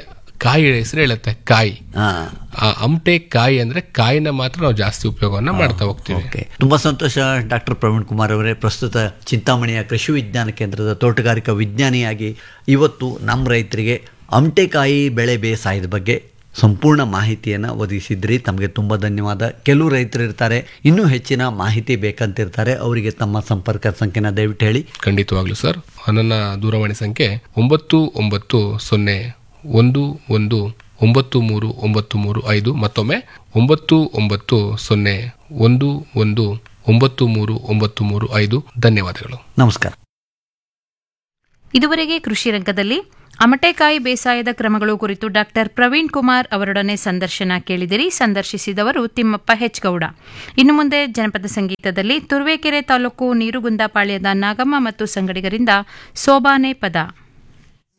ಕಾಯಿ ಹೆಸರು ಹೇಳುತ್ತೆ ಕಾಯಿ ಹಾ ಆ ಅಮಟೆ ಕಾಯಿ ಅಂದ್ರೆ ಕಾಯಿನ ಮಾತ್ರ ನಾವು ಜಾಸ್ತಿ ಉಪಯೋಗವನ್ನ ಮಾಡ್ತಾ ಹೋಗ್ತೀವಿ ಓಕೆ ತುಂಬಾ ಸಂತೋಷ ಡಾಕ್ಟರ್ ಪ್ರವೀಣ್ ಕುಮಾರ್ ಅವರೇ ಪ್ರಸ್ತುತ ಚಿಂತಾಮಣಿಯ ಕೃಷಿ ವಿಜ್ಞಾನ ಕೇಂದ್ರದ ತೋಟಗಾರಿಕಾ ವಿಜ್ಞಾನಿಯಾಗಿ ಇವತ್ತು ನಮ್ಮ ರೈತರಿಗೆ ಅಮಟೆಕಾಯಿ ಬೆಳೆ ಬೇಸಾಯದ ಬಗ್ಗೆ ಸಂಪೂರ್ಣ ಮಾಹಿತಿಯನ್ನು ಒದಗಿಸಿದ್ರಿ ತಮಗೆ ತುಂಬ ಧನ್ಯವಾದ ಕೆಲವು ರೈತರು ಇರ್ತಾರೆ ಇನ್ನೂ ಹೆಚ್ಚಿನ ಮಾಹಿತಿ ಬೇಕಂತಿರ್ತಾರೆ ಅವರಿಗೆ ತಮ್ಮ ಸಂಪರ್ಕ ಸಂಖ್ಯೆನ ದಯವಿಟ್ಟು ಹೇಳಿ ಖಂಡಿತವಾಗ್ಲು ಸರ್ ನನ್ನ ದೂರವಾಣಿ ಸಂಖ್ಯೆ ಒಂಬತ್ತು ಒಂಬತ್ತು ಸೊನ್ನೆ ಒಂದು ಒಂದು ಒಂಬತ್ತು ಮೂರು ಒಂಬತ್ತು ಮೂರು ಐದು ಮತ್ತೊಮ್ಮೆ ಒಂಬತ್ತು ಒಂಬತ್ತು ಸೊನ್ನೆ ಒಂದು ಒಂದು ಒಂಬತ್ತು ಮೂರು ಒಂಬತ್ತು ಮೂರು ಐದು ಧನ್ಯವಾದಗಳು ನಮಸ್ಕಾರ ಇದುವರೆಗೆ ಕೃಷಿ ರಂಗದಲ್ಲಿ ಅಮಟೆಕಾಯಿ ಬೇಸಾಯದ ಕ್ರಮಗಳು ಕುರಿತು ಡಾಕ್ಟರ್ ಪ್ರವೀಣ್ ಕುಮಾರ್ ಅವರೊಡನೆ ಸಂದರ್ಶನ ಕೇಳಿದಿರಿ ಸಂದರ್ಶಿಸಿದವರು ತಿಮ್ಮಪ್ಪ ಹೆಚ್ಗೌಡ ಇನ್ನು ಮುಂದೆ ಜನಪದ ಸಂಗೀತದಲ್ಲಿ ತುರುವೇಕೆರೆ ತಾಲೂಕು ನೀರುಗುಂದಪಾಳ್ಯದ ನಾಗಮ್ಮ ಮತ್ತು ಸಂಗಡಿಗರಿಂದ ಸೋಬಾನೆ ಪದ